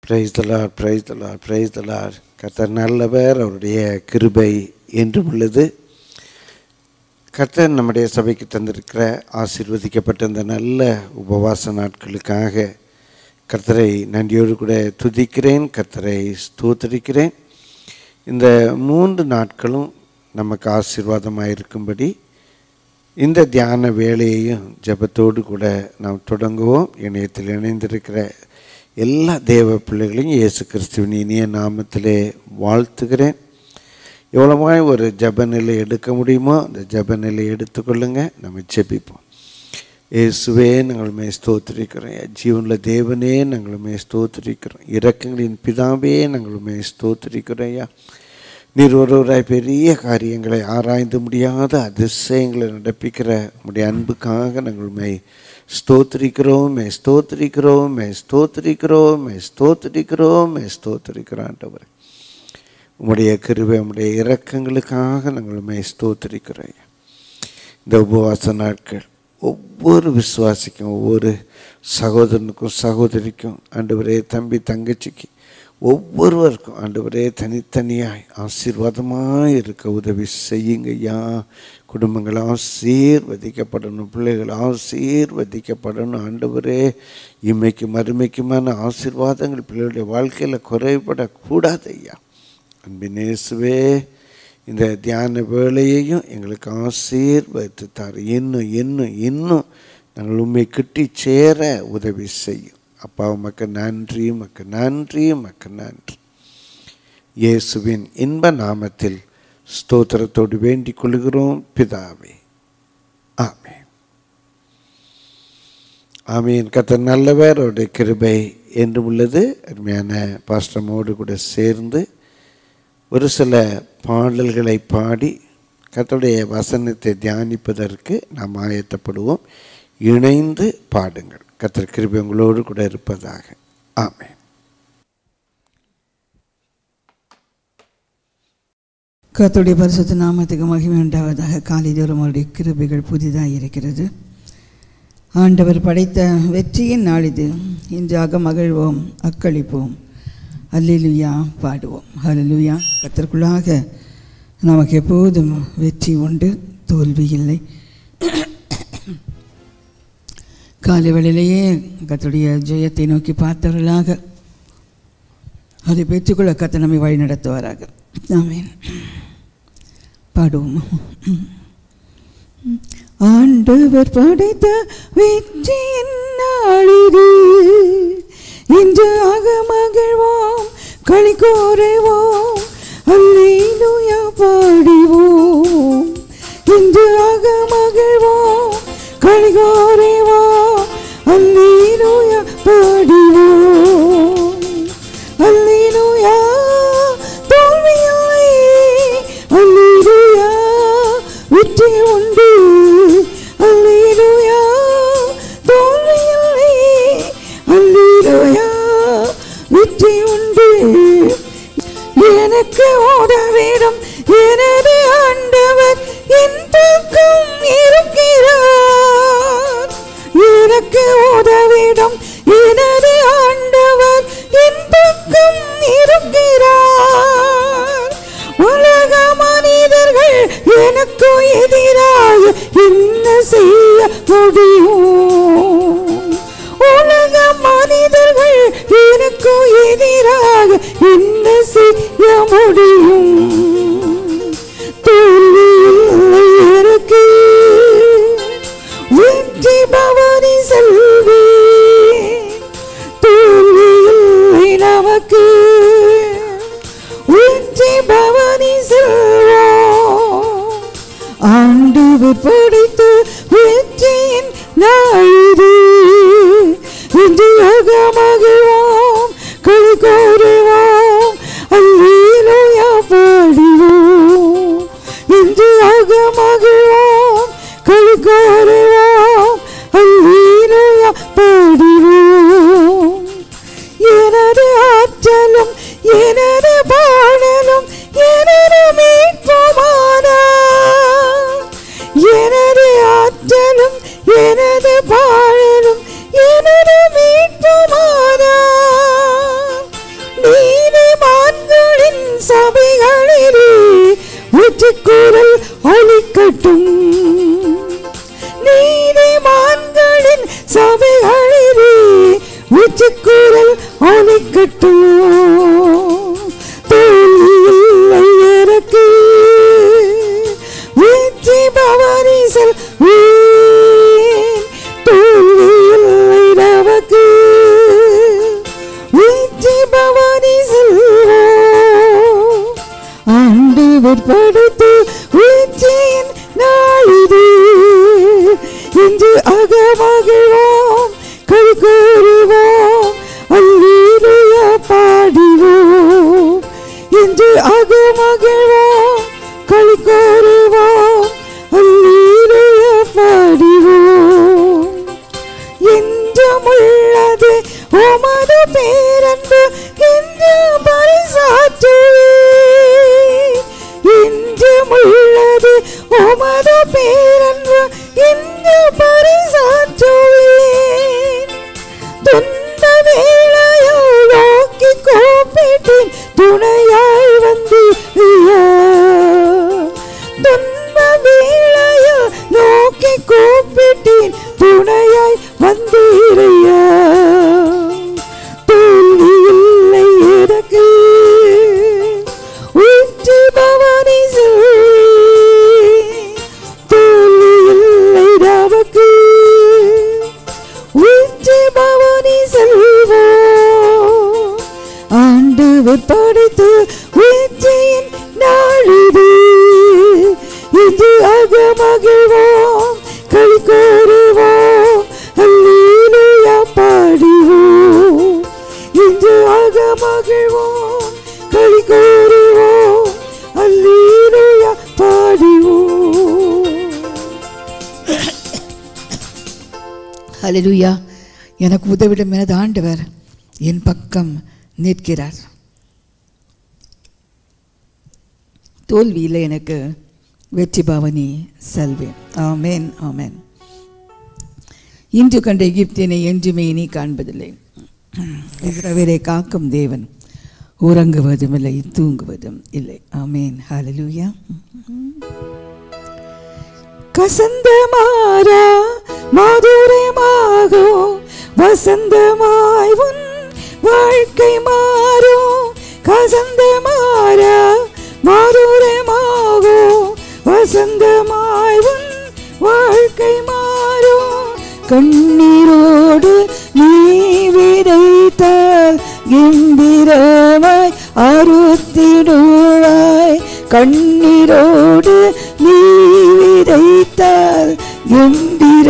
Price the Lord praise the Lord praise the Lord கர்த்தர் நல்லவர் அவருடைய கிருபை என்றும் உள்ளது கர்த்தர் நம்முடைய சபைக்கு தந்திருக்கிற ஆசீர்வதிக்கப்பட்ட இந்த நல்ல உபவாச நாட்களுக்காக கர்த்தரை நன்றியோடு கூட துதிக்கிறேன் கர்த்தரை ஸ்தோத்தரிக்கிறேன் இந்த மூன்று நாட்களும் நமக்கு ஆசீர்வாதமாக இருக்கும்படி இந்த தியான வேலையையும் ஜெபத்தோடு கூட நாம் தொடங்குவோம் இணையத்தில் இணைந்திருக்கிற எல்லா தேவ பிள்ளைகளையும் இயேசு கிறிஸ்துவின் இனிய நாமத்திலே வாழ்த்துகிறேன் எவ்வளவாய் ஒரு ஜெப நிலை எடுக்க முடியுமோ அந்த ஜெப நிலை எடுத்துக்கொள்ளுங்க நம்ம ஜெபிப்போம் இயேசுவே நாங்கள் மே ஸ்தோத்திரிக்கிறோம் ஜீவனில் தேவனே நாங்கள் மே ஸ்தோத்திரிக்கிறோம் இரக்கங்களின் பிதாவே நாங்கள் மே ஸ்தோத்திரிக்கிறோம் ஐயா நீர் ஒருவராய் பெரிய காரியங்களை ஆராய்ந்து முடியாத அதிசயங்களை நடப்பிக்கிற உடைய அன்புக்காக நாங்கள் மே ஸ்தோத்திரிக்கிறோம் மே ஸ்தோத்திரிக்கிறோம் மே ஸ்தோத்திரிக்கிறோம் மே ஸ்தோத்திரிக்கிறோம் மே ஸ்தோத்திரிக்கிறோம் ஆண்டவர் உம்முடைய கிருபை உம்முடைய இரக்கங்களுக்காக நாங்கள் மே ஸ்தோத்திரிக்கிறோம் ஐயா. இந்த உபவாச நாட்கள் ஒவ்வொரு விசுவாசிக்கும் ஒவ்வொரு சகோதரனுக்கும் சகோதரிக்கும் ஆண்டவரே தம்பி தங்கச்சிக்கு ஒவ்வொருவருக்கும் ஆண்டவரே தனித்தனியாய் ஆசீர்வாதமாக இருக்க உதவி செய்யுங்க ஐயா குடும்பங்கள் ஆசீர்வதிக்கப்படணும் பிள்ளைகள் ஆசீர்வதிக்கப்படணும் ஆண்டவரே இம்மைக்கு மறுமைக்குமான ஆசீர்வாதங்கள் பிள்ளைகளுடைய வாழ்க்கையில் குறைபடக்கூடாது ஐயா அன்பின் இயேசுவே இந்த தியான வேலையையும் எங்களுக்கு ஆசீர்வதித்து தார் இன்னும் இன்னும் இன்னும் நாங்கள் உண்மை கிட்டி சேர உதவி செய்யும் அப்பா உமக்கு நன்றி உமக்கு நன்றி உமக்கு நன்றி இயேசுவின் இன்ப நாமத்தில் ஸ்தோத்திரத்தோடு வேண்டிக் கொள்கிறோம் பிதாவே ஆமென் ஆமீன் கத்த நல்லவர் அவருடைய கிருபை என்று உள்ளது அருமையான பாஸ்டமோடு கூட சேர்ந்து ஒரு சில பாடல்களை பாடி கர்த்தருடைய வசனத்தை தியானிப்பதற்கு நாம் ஆயத்தப்படுவோம் இணைந்து பாடுங்கள் கர்த்தர் கிருபை உங்களோடு கூட இருப்பதாக ஆமென் கர்த்தருடைய பரிசுத்த நாமத்துக்கு மகிமை உண்டாவதாக காலைதோறும் அவருடைய கிருபைகள் புதிதாக இருக்கிறது ஆண்டவர் படைத்த வெற்றியின் நாளிது இன்றாக மகிழ்வோம் அக்களிப்போம் அல்லேலூயா பாடுவோம் ஹalleluya கர்த்தருக்குள்ளாக நமக்கு எப்போதும் வெற்றி உண்டு தோல்வி இல்லை காலை வேளையிலேயே கர்த்தருடைய ஜெயத்தை நோக்கி பார்த்தவர்களாக அதை பெற்றுக்கொள்ள கர்த்தர் நம்மை வழி நடத்துவாராக ஆமென் பாடுவோம் ஆண்டவர் படைத்த வெற்றியின் நாளிது இன்று ஆக மகிழ்வோம் களி கோருவோம் அல்லேலூயா பாடுவோம் இன்று ஆக மகிழ்வோம் களி கோருவோம் அல்லேலூயா பாடுவோம் அல்லேலூயா தோல்வியாய் அல்லேலூயா வெற்றி உண்டு அல்லேலூயா தோல்வியாய் அல்லேலூயா வெற்றி உண்டு எனக்கு உதவிடும் எனது ஆண்டவர் என் பக்கம் இருக்கிறார் எனக்கு உதவிடும் எனது ஆண்டவர் என் பக்கம் இருக்கிறார் உலக மனிதர்கள் எனக்கு எதிராக என்ன செய்ய முடியும் உலக மனிதர்கள் எனக்கு எதிராக என்ன செய்ய முடியும் தோல்வி இல்லை எனக்கு வெற்றி பவனி செல்வி தோல்வி இல்லை நமக்கு வெற்றி பவனி செல்வோம் ஆண்டவர் படைத்து வெற்றியின் நாளிது இன்று மகிழ்வோம் களி கோருவோம் அல்லேலூயா பாடுவோம் இன்று மகிழ்வோம் களி கோருவோம் அல்லேலூயா பாடுவோம் எனது ஆற்றலும் எனது பாடலும் எனது மீட்புமானா எனது ஆற்றலும் எனது பாடலும் எனது மீட்புமானா சபைகளிலே உச்சிக்குரல் ஒலிக்கட்டும் நீதிமான்களின் சபைகளிலே உச்சிக்குரல் ஒலிக்கட்டும் தோல்வி இல்லை எனக்கு வெற்றி பவனிசல் தோல்வி இல்லை நமக்கு வெற்றி பவனிசல் ஆண்டவர் படைத்து வெற்றியின் நாளிது இன்று அகமகிழ்வோம் கை கூறுவோம் அல்லேலூயா பாடுவோம் இன்று அகமகிழ்வோம் கை கூறுவோம் அல்லேலூயா பாடுவோம் என்றுமுள்ளது உமது பேரன்பு என்று பரிசாற்றுவே என்றுமுள்ளது உமது பேரன்பு என்று பரிசாற்றுவேன் துன்ப வேளையோ நோக்கி கூப்பிட்டேன் துணையாய் வந்து துன்ப வேளையோ நோக்கி கூப்பிட்டேன் துணையாய் வந்தீரையா தோல்வி இல்லை எனக்கு உச்சி பவானி தோல்வி இல்லை நமக்கு உச்சி பவானி செல்வோம் ஆண்டவர் படைத்து உச்சியின் நாளிது இது அகமகிழ்வோம் கை கூறுவோம் அல்லேலூயா பாடுவோம் இன்று அகமகிழ்வோம் கை கூறுவோம் அல்லேலூயா பாடுவோம் ஹalleluya எனக்கு உதவிடும் எனது ஆண்டவர் என் பக்கம் நிற்கிறார் தோல்வியில் எனக்கு வெற்றி பவனி செல்வேன் ஆமேன் ஆமேன் இன்று கண்ட எகிப்தினை என்றுமே இனி காண்பதில்லை இஸ்ரவேலை காக்கும் தேவன் உறங்குவதும் இல்லை தூங்குவதும் இல்லை ஆமேன் ஹalleluya கசந்த மாறா மதுரமாகும் வசந்தமாய் உன் வாழ்க்கை மாறும் கசந்த மாறா மதுரமாகும் வசந்தமாய் உன் வாழ்க்கை மாறும் கண்ணீரோடு நீ விதைத்தால் கம்பீரமாய் அறுத்திடுவாய் கண்ணீரோடு நீ விதைத்தால் கம்பீர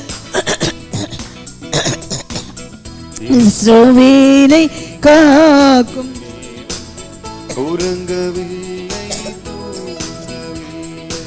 இஸ்ரவேலை காக்கும் உறங்கவில்லை தூங்கவில்லை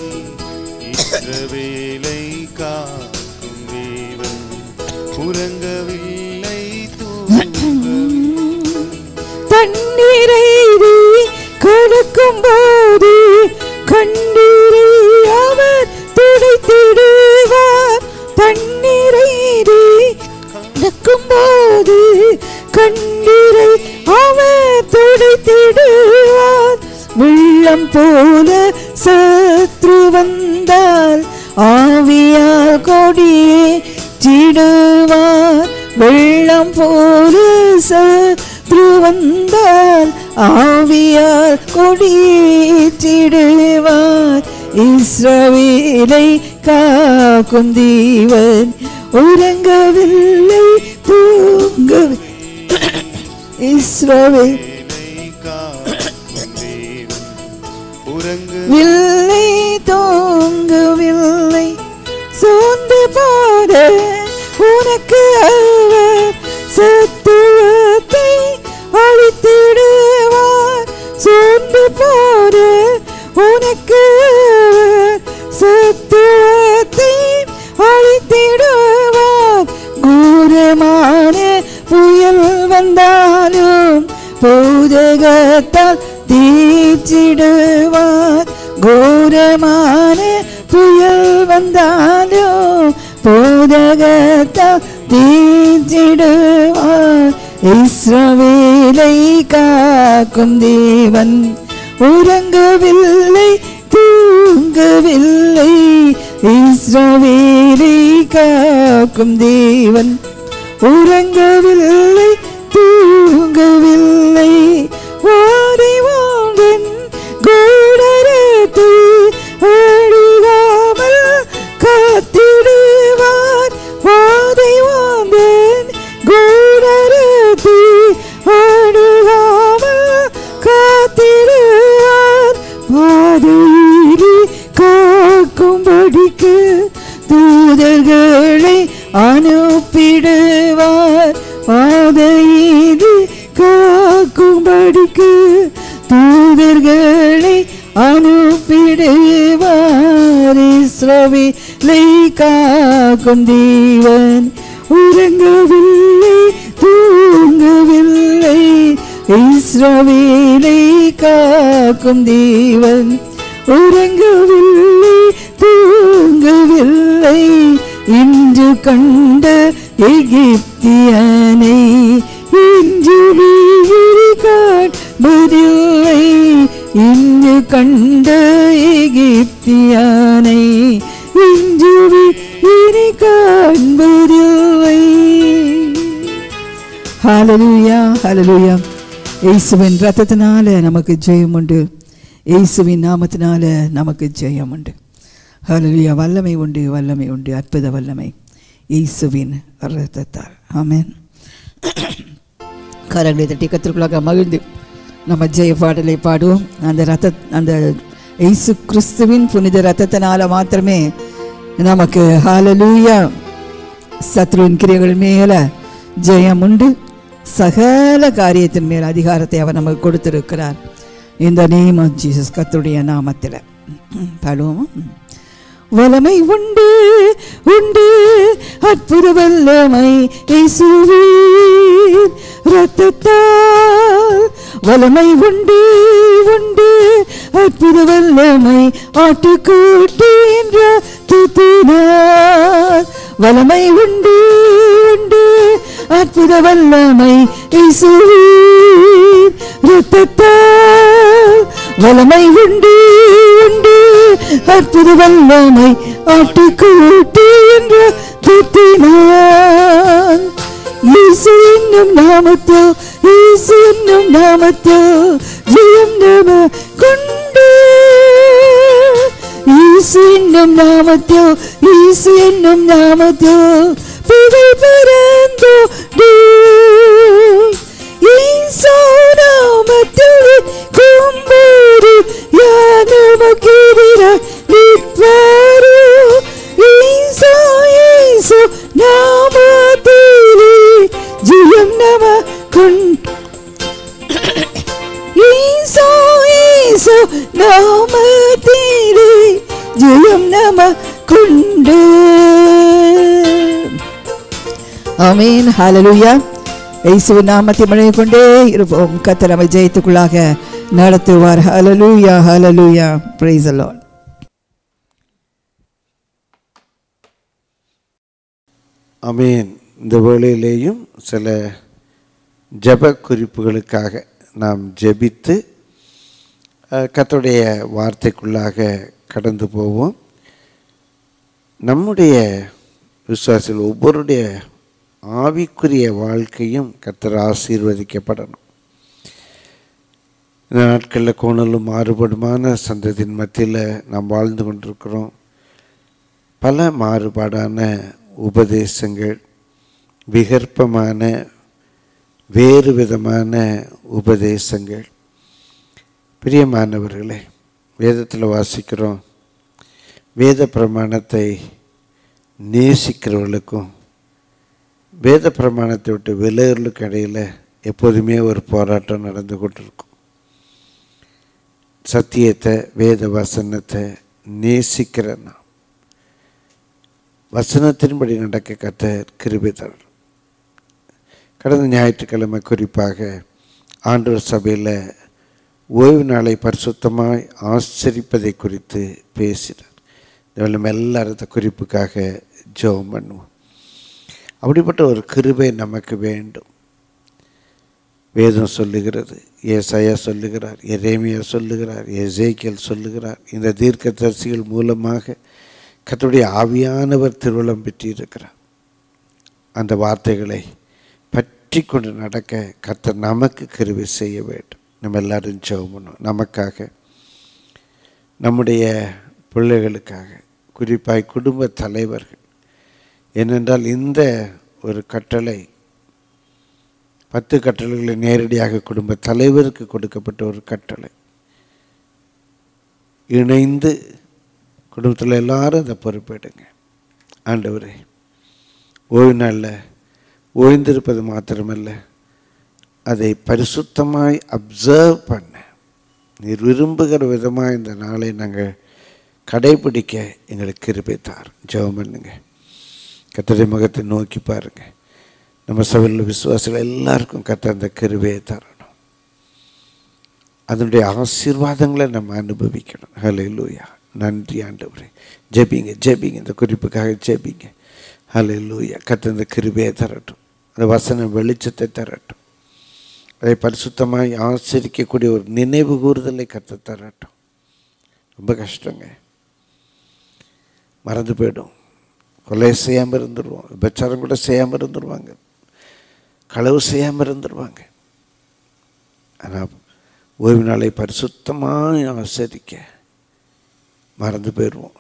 இஸ்ரவேலை காக்கும் தேவன் உறங்கவில்லை தூங்கவில்லை தண்ணீரை நீ கடக்கும் போது கண்ணீரை அவர் துடைத்திடுவார் தண்ணீரை நீ கடக்கும் போது கண்ணீரை அவர் துடைத்திடுவார் வெள்ளம் போல சத்ரு வந்தால் ஆவியால் கொடியே சிடுவார் வெள்ளம் போல சத்ரு வந்தால் ஆவியால் கொடிச்சிடுவார் இஸ்ரவேலை காக்கும் தேவன் உறங்கவில்லை தூங்கவில்லை இஸ்ரவேல் வேலை காக்கும் தேவன் உறங்க வில்லை தோங்கவில்லை சோர்ந்து பாட உனக்கு அவர் சத்துவத்தை அளித்திடுவார் சோர்ந்து பாட உனக்கு அவர் சத்துவத்தை அளித்திடுவார் கூரமான புயல் வந்தாலும் போதகத்தால் தீர்ச்சிடுவார் கோரமான புயல் வந்தாலும் போதகத்தால் தீர்ச்சிடுவார் இஸ்ரவேலை காக்கும் தேவன் உறங்கவில்லை தூங்கவில்லை இஸ்ரவேலை காக்கும் தேவன் உறங்கவில்லை தூங்கவில்லை வாரி வாங்கன் கூடரத்தை அழுகாமல் காத்திடுவார் வாதை வாங்கன் கூடரத்தை அழுகாமல் காத்திடுவார் பாதையிலே காக்கும்படிக்கு தூதர்களை அனுப்பிடுவார் பாதையிலே காக்கும்படிக்கு தூதர்களை அனுப்பிடுவார் இஸ்ரவேலை காக்கும் தேவன் உறங்கவில்லை தூங்கவில்லை இஸ்ரவேலை காக்கும் தேவன் உறங்கவில்லை தூங்கவில்லை இன்று கண்ட எகிப்தியனை இன்று நீர் காண்பதில்லை இன்று கண்ட எகிப்தியனை இன்று இனி காண்பதில்லை ஹalleluya ஹalleluya இயேசுவின் ரத்தத்தினால நமக்கு ஜெயம் உண்டு இயேசுவின் நாமத்தினால நமக்கு ஜெயம் உண்டு ஹalleluya வல்லமை உண்டு வல்லமை உண்டு அற்புத வல்லமை இயேசுவின் ரத்தத்தால் ஆமென் கரங்களை தட்டி கத்திற்குள்ளாக மகிழ்ந்து நம்ம ஜெய பாடலை பாடுவோம் அந்த ரத்த அந்த இயேசு கிறிஸ்துவின் புனித ரத்தத்தினால மாத்திரமே நமக்கு ஹalleluya சத்ருவின் கிரியைகள் மேல ஜெயம் உண்டு சகல காரியத்தின் மேல் அதிகாரத்தை அவர் நமக்கு கொடுத்திருக்கிறார் இந்த நேம் ஆஃப் ஜீசஸ் கர்த்தருடைய நாமத்தில் பாடுவோமா வல்லமை உண்டு உண்டு அற்புத வல்லமை இயேசுவின் ரத்தத்தால் வல்லமை உண்டு உண்டு அற்புத வல்லமை ஆட்டுக்கூட்டி என்ற துத்தினார் வல்லமை உண்டு உண்டு அற்புத வல்லமை இயேசுவின் ரத்தத்தால் வல்லமை உண்டு உண்டு அற்புத வல்லமை ஆட்டுக்கூட்டி என்ற துத்தினார் இயேசு என்னும் நாமத்தில் இயேசு என்னும் நாமத்தில் ஜெயம் நம கொண்டு இயேசு என்னும் நாமத்தில் இயேசு என்னும் நாமத்தில் புகழ் பரந்தோடு இயேசு நாமத்தில் கும்பேறு யானமக்கிற நிற்பாரு இயேசு இயேசு நாமத்திலே ஜெயம் நம கொண்டு ஈசோ ஈசோ நாமத்திலே ஜெயம் நம கொண்டு ஆமீன் ஹalleluya இயேசுவின் நாமத்தை மழை கொண்டே இருப்போம் கர்த்தர் நம்மை ஜெயத்துக்குள்ளாக நடத்துவார் ஹalleluya ஹalleluya praise the lord அமேன் இந்த வேளையிலேயும் சில ஜெப குறிப்புகளுக்காக நாம் ஜெபித்து அஹ், கர்த்தருடைய வார்த்தைக்குள்ளாக கடந்து போவோம் நம்முடைய விசுவாசிகள் ஒவ்வொருடைய ஆவிக்குரிய வாழ்க்கையும் கர்த்தர் ஆசீர்வதிக்கப்படணும் இந்த நாட்களில் கோணலும் மாறுபடுமான சந்ததியின் மத்தியில் நாம் வாழ்ந்து கொண்டிருக்கிறோம் பல மாறுபாடான உபதேசங்கள் விகற்பமான வேறு விதமான உபதேசங்கள் பிரியமானவர்களே வேதத்தில் வாசிக்கிறோம் வேத பிரமாணத்தை நேசிக்கிறவர்களுக்கும் வேத பிரமாணத்தை விட்டு விலகர்களுக்கு இடையில் எப்போதுமே ஒரு போராட்டம் நடந்து கொண்டிருக்கும் சத்தியத்தை வேத வசனத்தை நேசிக்கிற நாம் வசனத்தின்படி நடக்க கத்தர் கிருபை தரணும் கடந்த ஞாயிற்றுக்கிழமை குறிப்பாக ஆண்டவர் சபையில் ஓய்வு நாளை பரிசுத்தமாய் ஆச்சரிப்பதை குறித்து பேசினார் இதில் நம்ம எல்லாரும் இந்த குறிப்புக்காக ஜெபம் பண்ணுவோம் அப்படிப்பட்ட ஒரு கிருபை நமக்கு வேண்டும் வேதம் சொல்லுகிறது ஏசாயா சொல்லுகிறார் எரேமியா சொல்லுகிறார் எசேக்கியல் சொல்லுகிறார் இந்த தீர்க்கதரிசிகள் மூலமாக கர்த்தருடைய ஆவியானவர் திருவள்ளம் பெற்றிருக்கிறார் அந்த வார்த்தைகளை பற்றி கொண்டு நடக்க கர்த்தர் நமக்கு கிருபை செய்ய வேண்டும் நம்ம எல்லாரும் ஜெபம் பண்ணுவோம் நமக்காக நம்முடைய பிள்ளைகளுக்காக குறிப்பாய் குடும்ப தலைவர்கள் ஏனென்றால் இந்த ஒரு கட்டளை பத்து கட்டளைகளை நேரடியாக குடும்ப தலைவருக்கு கொடுக்கப்பட்ட ஒரு கட்டளை இணைந்து குடும்பத்தில் எல்லாரும் அதை பொறுப்பெடுங்க ஆண்டவரே ஓய்வு நாளில் ஓய்ந்திருப்பது மாத்திரமல்ல அதை பரிசுத்தமாய் அப்சர்வ் பண்ண நீர் விரும்புகிற விதமாக இந்த நாளை நாங்கள் கடைபிடிக்க எங்களுக்கு கிருபை தார் ஜெபம் பண்ணுங்க கத்தரை முகத்தை நோக்கி பாருங்க நம்ம சபையில் விசுவாசிகள் எல்லாருக்கும் கத்த அந்த கிருபையை தரணும் அதனுடைய ஆசீர்வாதங்களை நம்ம அனுபவிக்கணும் ஹலே லூயா நன்றி ஆண்டவரே ஜெபிங்க ஜெபிங்க இந்த குறிப்புக்காக ஜெபிங்க ஹலே லூயா கத்த இந்த கிருபையை தரட்டும் அந்த வசன வெளிச்சத்தை தரட்டும் அதை பரிசுத்தமாய் ஆசிரிக்கக்கூடிய ஒரு நினைவு கூறுதலை கத்த தரட்டும் ரொம்ப கஷ்டங்க மறந்து போயிடும் கொலை செய்யாமல் இருந்துருவோம் விபச்சாரம் கூட செய்யாமல் இருந்துருவாங்க களவு செய்யாமல் இருந்துருவாங்க ஆனால் ஓய்வு நாளை பரிசுத்தமாக ஆசரிக்க மறந்து போயிடுவோம்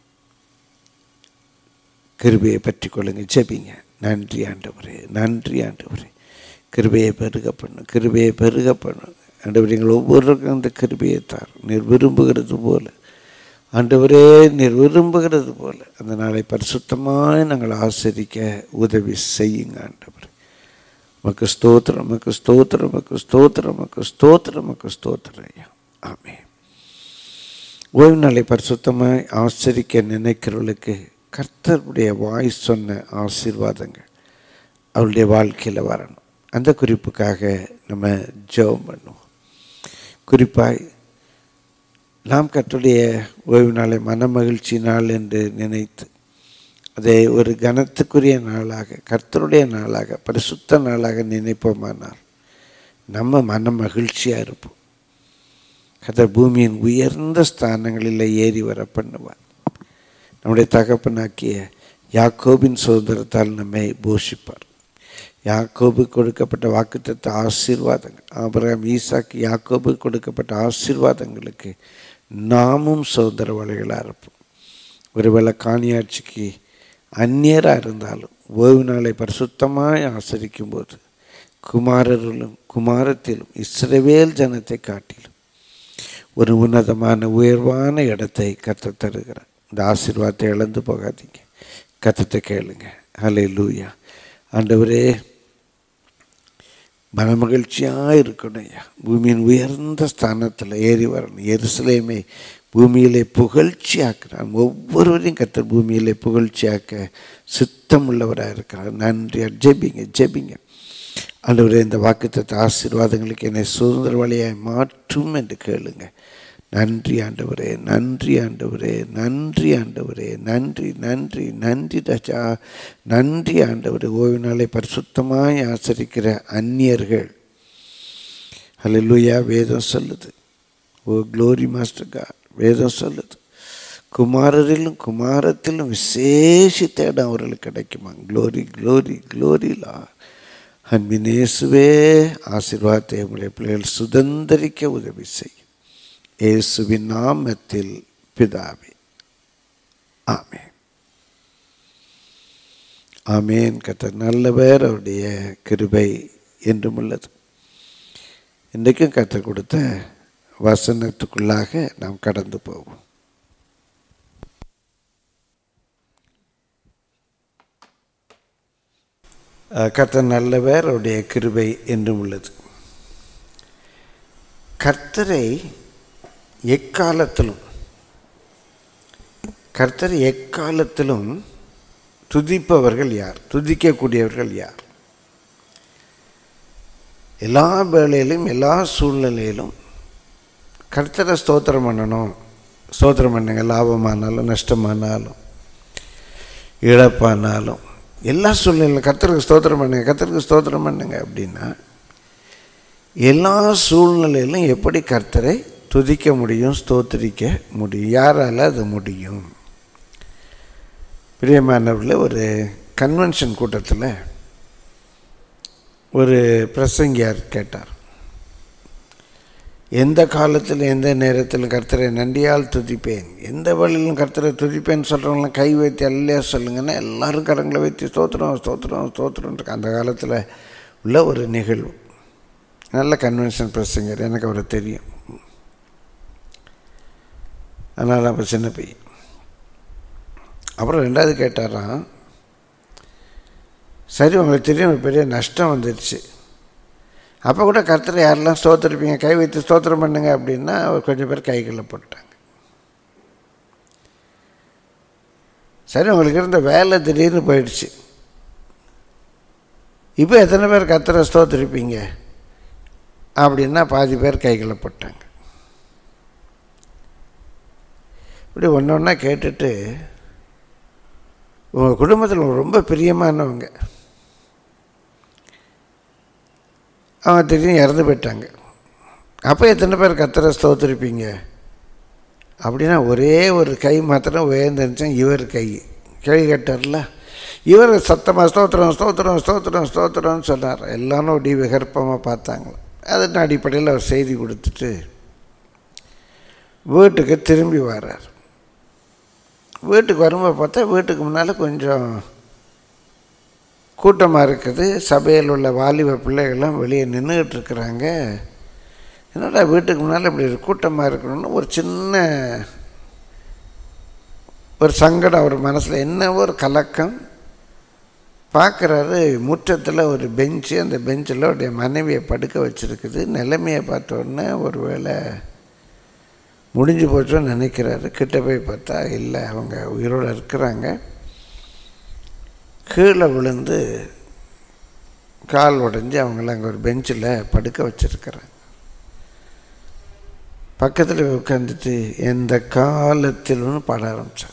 கிருபையை பற்றி கொள்ளுங்க ஜெபிங்க நன்றி ஆண்டவரே நன்றி ஆண்டவரே கிருபையை பெருக பண்ணு கிருபையை பெருக பண்ணு ஆண்டவரே எங்கள் ஒவ்வொருவருக்கும் அந்த கிருபையை தார் நீர் விரும்புகிறது போல ஆண்டவரே நீர் விரும்புகிறது போல அந்த நாளை பரிசுத்தமாக நாங்கள் ஆசரிக்க உதவி செய்யுங்க ஆண்டவர் மக்கு ஸ்தோத்திரம் மக்கு ஸ்தோத்திரம் மக்கு ஸ்தோத்திரம் மக்கு ஸ்தோத்திரம் மக்கு ஸ்தோத்திரம் ஐயா ஆமே ஓய்வு நாளை பரிசுத்தமாக ஆசரிக்க நினைக்கிறவர்களுக்கு கர்த்தருடைய வாய் சொன்ன ஆசீர்வாதங்கள் அவருடைய வாழ்க்கையில் வரணும் அந்த குறிப்புக்காக நம்ம ஜெபம் பண்ணுவோம் குறிப்பாய் நாம் கற்றுடைய ஓய்வு நாளை மன மகிழ்ச்சி நாள் என்று நினைத்து அதை ஒரு கனத்துக்குரிய நாளாக கர்த்தருடைய நாளாக பரிசுத்த நாளாக நினைப்போமானால் நம்ம மன மகிழ்ச்சியாக இருப்போம் கர்த்தர் பூமியின் உயர்ந்த ஸ்தானங்களில் ஏறி வர பண்ணுவார் நம்முடைய தகப்பனாக்கிய யாக்கோபின் சுதந்திரத்தால் நம்மை போஷிப்பார் யாக்கோபு கொடுக்கப்பட்ட வாக்குத்தத்த ஆசீர்வாதங்கள் ஆபிரகாம் ஈசாக்கு யாக்கோபு கொடுக்கப்பட்ட ஆசீர்வாதங்களுக்கு நாமும் சுதந்திரவாளிகளாக இருப்போம் ஒருவேளை காணியாட்சிக்கு அந்நியராக இருந்தாலும் ஓய்வு நாளை பரிசுத்தமாய் ஆசரிக்கும் போது குமாரரிலும் குமாரத்திலும் இஸ்ரவேல் ஜனத்தை காட்டிலும் ஒரு உன்னதமான உயர்வான இடத்தை கத்த தருகிறார் இந்த ஆசீர்வாதத்தை இழந்து போகாதீங்க கத்தத்தை கேளுங்க ஹலே லூயா ஆண்டவரே மனமகிழ்ச்சியாக இருக்கணும் ஐயா பூமியின் உயர்ந்த ஸ்தானத்தில் ஏறி வரணும் எருசலேமே பூமியிலே புகழ்ச்சியாக்குறான் ஒவ்வொருவரையும் கத்தர் பூமியிலே புகழ்ச்சியாக்க சித்தம் உள்ளவராக இருக்கிறார் நன்றி ஜெபிங்க ஜெபிங்க ஆண்டவரே இந்த வாக்குத்தத்த ஆசீர்வாதங்களுக்கு என்னை சுதந்திரவாளியாய் மாற்றும் என்று கேளுங்க நன்றி ஆண்டவரே நன்றி ஆண்டவரே நன்றி ஆண்டவரே நன்றி நன்றி நன்றி ராஜா நன்றி ஆண்டவரே ஓய்வு நாளை பரிசுத்தமாய் ஆசரிக்கிற அந்நியர்கள் ஹalleluya வேதம் சொல்லுது ஓ க்ளோரி மாஸ்டர் காட் வேதம் சொல்லுது குமாரரிலும் குமாரத்திலும் விசேஷித்த இடம் அவர்களுக்கு கிடைக்குமா க்ளோரி க்ளோரி க்ளோரிலா அன்பினேசுவே ஆசீர்வாதத்தை உங்களுடைய பிள்ளைகள் சுதந்திரிக்க உதவி செய்யும் இயேசுவின் நாமத்தில் பிதாவே ஆமென் ஆமேன் கத்த நல்லவர் அவருடைய கிருபை என்றும் உள்ளது இன்றைக்கும் கத்த கொடுத்த வசனத்துக்குள்ளாக நாம் கடந்து போவோம் கர்த்தர் நல்லவர் அவருடைய கிருபை என்றும் உள்ளது கர்த்தரை எக்காலத்திலும் கர்த்தர் எக்காலத்திலும் துதிப்பவர்கள் யார் துதிக்கக்கூடியவர்கள் யார் எல்லா வேளையிலும் எல்லா சூழ்நிலையிலும் கர்த்தரை ஸ்தோத்திரம் பண்ணணும் ஸ்தோத்திரம் பண்ணுங்க லாபமானாலும் நஷ்டமானாலும் இழப்பானாலும் எல்லா சூழ்நிலையிலும் கர்த்தருக்கு ஸ்தோத்திரம் பண்ணுங்க கர்த்தருக்கு ஸ்தோத்திரம் பண்ணுங்க அப்படின்னா எல்லா சூழ்நிலையிலும் எப்படி கர்த்தரை துதிக்க முடியும் ஸ்தோத்திரிக்க முடியும் யாரால் அது முடியும் பிரியமானவர்களே ஒரு கன்வென்ஷன் கூட்டத்தில் ஒரு பிரசங்கியார் கேட்டார் எந்த காலத்தில் எந்த நேரத்திலும் கர்த்தரை நன்றியால் துதிப்பேன் எந்த வழியிலும் கர்த்தரை துதிப்பேன்னு சொல்கிறவங்களாம் கை வைத்து அல்லையா சொல்லுங்கன்னா எல்லாரும் கரங்களை வைத்து ஸ்தோத்திரம் ஸ்தோத்திரம் ஸ்தோத்திரம் இருக்கு அந்த காலத்தில் உள்ள ஒரு நிகழ்வு நல்ல கன்வென்ஷன் பிரசங்கர் எனக்கு அவரை தெரியும் அதனால் அப்போ சின்ன பையன் அப்புறம் ரெண்டாவது கேட்டாராம் சரி உங்களுக்கு தெரியும் ஒரு பெரிய நஷ்டம் வந்துடுச்சு அப்போ கூட கர்த்தரை யாரெல்லாம் ஸ்தோத்திருப்பீங்க கை வைத்து ஸ்தோத்திரம் பண்ணுங்க அப்படின்னா அவர் கொஞ்சம் பேர் கைகளில் போட்டாங்க சரி உங்களுக்கு இருந்த வேலை திடீர்னு போயிடுச்சு இப்போ எத்தனை பேர் கர்த்தரை ஸ்தோத்திருப்பீங்க அப்படின்னா பாதி பேர் கைகளை போட்டாங்க இப்படி ஒன்று ஒன்றா கேட்டுட்டு உங்கள் குடும்பத்தில் ரொம்ப பிரியமானவங்க அவங்க திடீர்னு இறந்து போயிட்டாங்க அப்போ எத்தனை பேர் கத்தரை ஸ்தோத்திருப்பீங்க அப்படின்னா ஒரே ஒரு கை மாத்திரம் உயர்ந்துருச்சேன் இவர் கை கேள்வி கேட்டார்ல இவர் சத்தமாக ஸ்தோத்திரம் ஸ்தோத்திரம் ஸ்தோத்திரம் ஸ்தோத்திரம்னு சொன்னார் எல்லாரும் அப்படி விகற்பமாக பார்த்தாங்களாம் அதன் அடிப்படையில் அவர் செய்தி கொடுத்துட்டு வீட்டுக்கு திரும்பி வர்றார் வீட்டுக்கு வரும்போது பார்த்தா வீட்டுக்கு முன்னால் கொஞ்சம் கூட்டமாக இருக்குது சபையில் உள்ள வாலிப பிள்ளைகள்லாம் வெளியே நின்றுக்கிட்டு இருக்கிறாங்க என்னடா வீட்டுக்கு முன்னால் இப்படி ஒரு கூட்டமாக இருக்கணும்னு ஒரு சின்ன ஒரு சங்கடம் அவர் மனசில் என்ன ஒரு கலக்கம் பார்க்குறாரு முற்றத்தில் ஒரு பெஞ்சு அந்த பெஞ்சில் அவருடைய மனைவியை படுக்க வச்சுருக்குது நிலைமையை பார்த்த உடனே ஒரு வேளை முடிஞ்சு போச்சோன்னு நினைக்கிறாரு கிட்ட போய் பார்த்தா இல்லை அவங்க உயிரோடு இருக்கிறாங்க கீழே விழுந்து கால் உடஞ்சி அவங்கள அங்கே ஒரு பெஞ்சில் படுக்க வச்சுருக்கிறாங்க பக்கத்தில் உட்காந்துட்டு எந்த காலத்திலும் பாட ஆரம்பித்தார்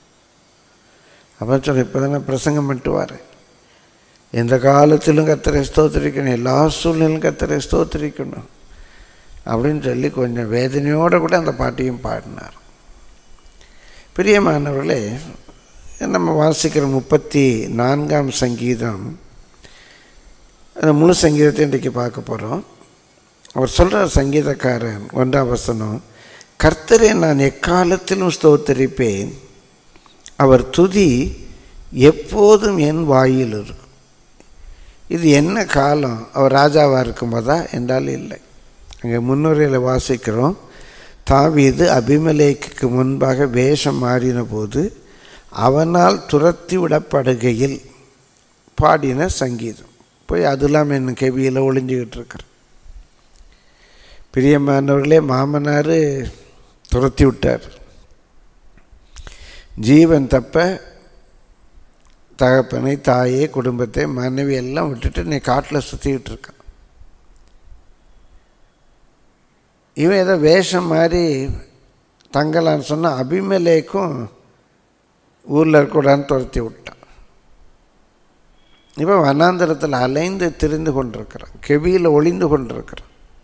அப்போ சொல்ல இப்போ தானே பிரசங்கம் பண்ணிட்டு வரேன் எந்த காலத்திலும் கத்தரை ஸ்தோத்திரிக்கணும் எல்லா சூழ்நிலையும் கத்தரை ஸ்தோத்திரிக்கணும் அப்படின்னு சொல்லி கொஞ்சம் வேதனையோடு கூட அந்த பாட்டையும் பாடினார் பிரியமானவர்களே நம்ம வாசிக்கிற முப்பத்தி நான்காம் சங்கீதம் அந்த முழு சங்கீதத்தை இன்றைக்கி பார்க்க போகிறோம் அவர் சொல்கிற சங்கீதக்காரன் ஒன்றாம் வசனம் கர்த்தரை நான் எக்காலத்திலும் ஸ்தோத்தரிப்பேன் அவர் துதி எப்போதும் என் வாயில் இருக்கும் இது என்ன காலம் அவர் ராஜாவாக இருக்கும்போதா என்றால் இல்லை அங்கே முன்னுரையில் வாசிக்கிறோம் தாவீது அபிமலேக்கு முன்பாக வேஷம் மாறின போது அவனால் துரத்தி விடப்படுகையில் பாடின சங்கீதம் போய் அதெல்லாம் என்ன கெவியில் ஒளிஞ்சிக்கிட்டு இருக்கிற பிரியமானவர்களே மாமனார் துரத்தி விட்டார் ஜீவன் தப்ப தகப்பனை தாயை குடும்பத்தை மனைவி எல்லாம் விட்டுட்டு நீ காட்டில் சுற்றிக்கிட்டு இருக்கான் இவன் ஏதோ வேஷம் மாதிரி தங்கலான்னு சொன்னால் அபிமலேக்கும் ஊரில் இருக்கக்கூடாதுன்னு துரத்தி விட்டான் இப்போ வனாந்திரத்தில் அலைந்து திரிந்து கொண்டிருக்கிறான் கெவியில் ஒளிந்து கொண்டிருக்கிறான்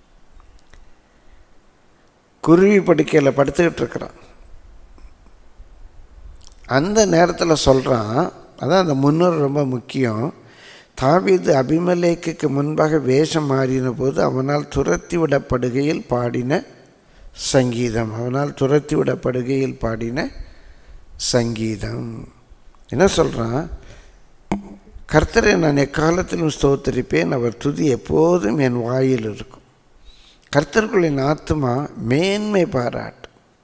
குருவி படுக்கையில் படுத்துக்கிட்டு இருக்கிறான் அந்த நேரத்தில் சொல்கிறான் அதான் அந்த முன்னோர் ரொம்ப முக்கியம் தாவீது அபிமலேக்கு முன்பாக வேஷம் மாறின போது அவனால் துரத்தி விடப்படுகையில் பாடின சங்கீதம் அவனால் துரத்தி விடப்படுகையில் பாடின சங்கீதம் என்ன சொல்கிறான் கர்த்தரை நான் எக்காலத்திலும் ஸ்தோத்தரிப்பேன் அவர் துதி எப்போதும் என் வாயில் இருக்கும் கர்த்தர்களின் ஆத்மா மேன்மை பாராட்டு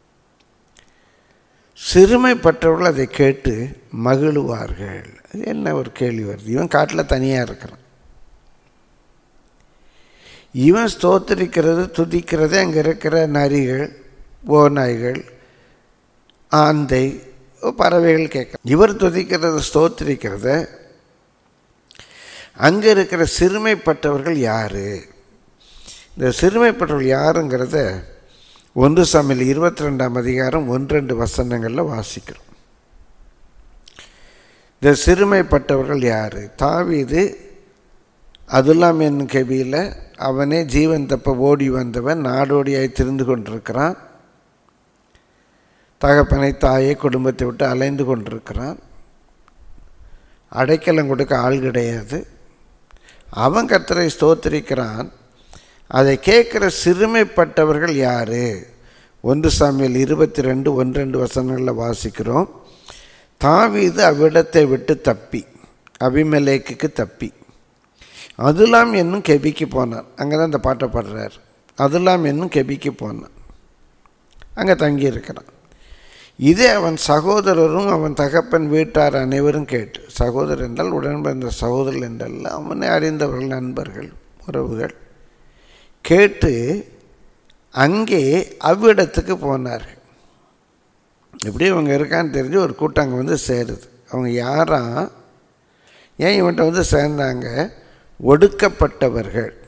சிறுமைப்பட்டவர்கள் அதை கேட்டு மகிழுவார்கள் அது என்ன ஒரு கேள்வி வருது இவன் காட்டில் தனியாக இருக்கிறான் இவன் ஸ்தோத்தரிக்கிறது துதிக்கிறது அங்கே இருக்கிற நரிகள் ஓநாய்கள் ஆந்தை பறவைகள் கேட்க இவர் துதிக்கிறத ஸ்தோத்திரிக்கிறத அங்கே இருக்கிற சிறுமைப்பட்டவர்கள் யார் இந்த சிறுமைப்பட்டவர்கள் யாருங்கிறத ஒன்று சமையல் இருபத்தி ரெண்டாம் அதிகாரம் ஒன்று ரெண்டு வசனங்களில் வாசிக்கிறோம் இந்த சிறுமைப்பட்டவர்கள் யார் தாவீது அதுல்லாம் என் கெபியில் அவனே ஜீவன் தப்ப ஓடி வந்தவன் நாடோடியாய் திரிந்து கொண்டிருக்கிறான் தகப்பனை தாயை குடும்பத்தை விட்டு அலைந்து கொண்டிருக்கிறான் அடைக்கலம் கொடுக்க ஆள் கிடையாது அவன் கர்த்தரை ஸ்தோத்திரிக்கிறான் அதை கேட்குற சிறுமைப்பட்டவர்கள் யார் ஒன்று சாமியில் இருபத்தி ரெண்டு ஒன்றெண்டு வசனங்களில் வாசிக்கிறோம் தாவீது அவ்விடத்தை விட்டு தப்பி அபிமலேக்குக்கு தப்பி அதுலாம் என்னும் கெபிக்கு போனான் அங்கே தான் இந்த பாட்டை பாடுறார் அதுலாம் என்னும் கெபிக்கு போனான் அங்கே தங்கியிருக்கிறான் இதே அவன் சகோதரரும் அவன் தகப்பன் வீட்டார் அனைவரும் கேட்டு சகோதரர் என்றால் உடன் பிறந்த சகோதரர் என்றல்ல அவனை அறிந்தவர்கள் நண்பர்கள் உறவுகள் கேட்டு அங்கே அவ்விடத்துக்கு போனார்கள் எப்படி இவங்க இருக்கான்னு தெரிஞ்சு ஒரு கூட்டம் அங்கே வந்து சேருது அவங்க யாரா ஏன் இவன்கிட்ட வந்து சேர்ந்தாங்க ஒடுக்கப்பட்டவர்கள்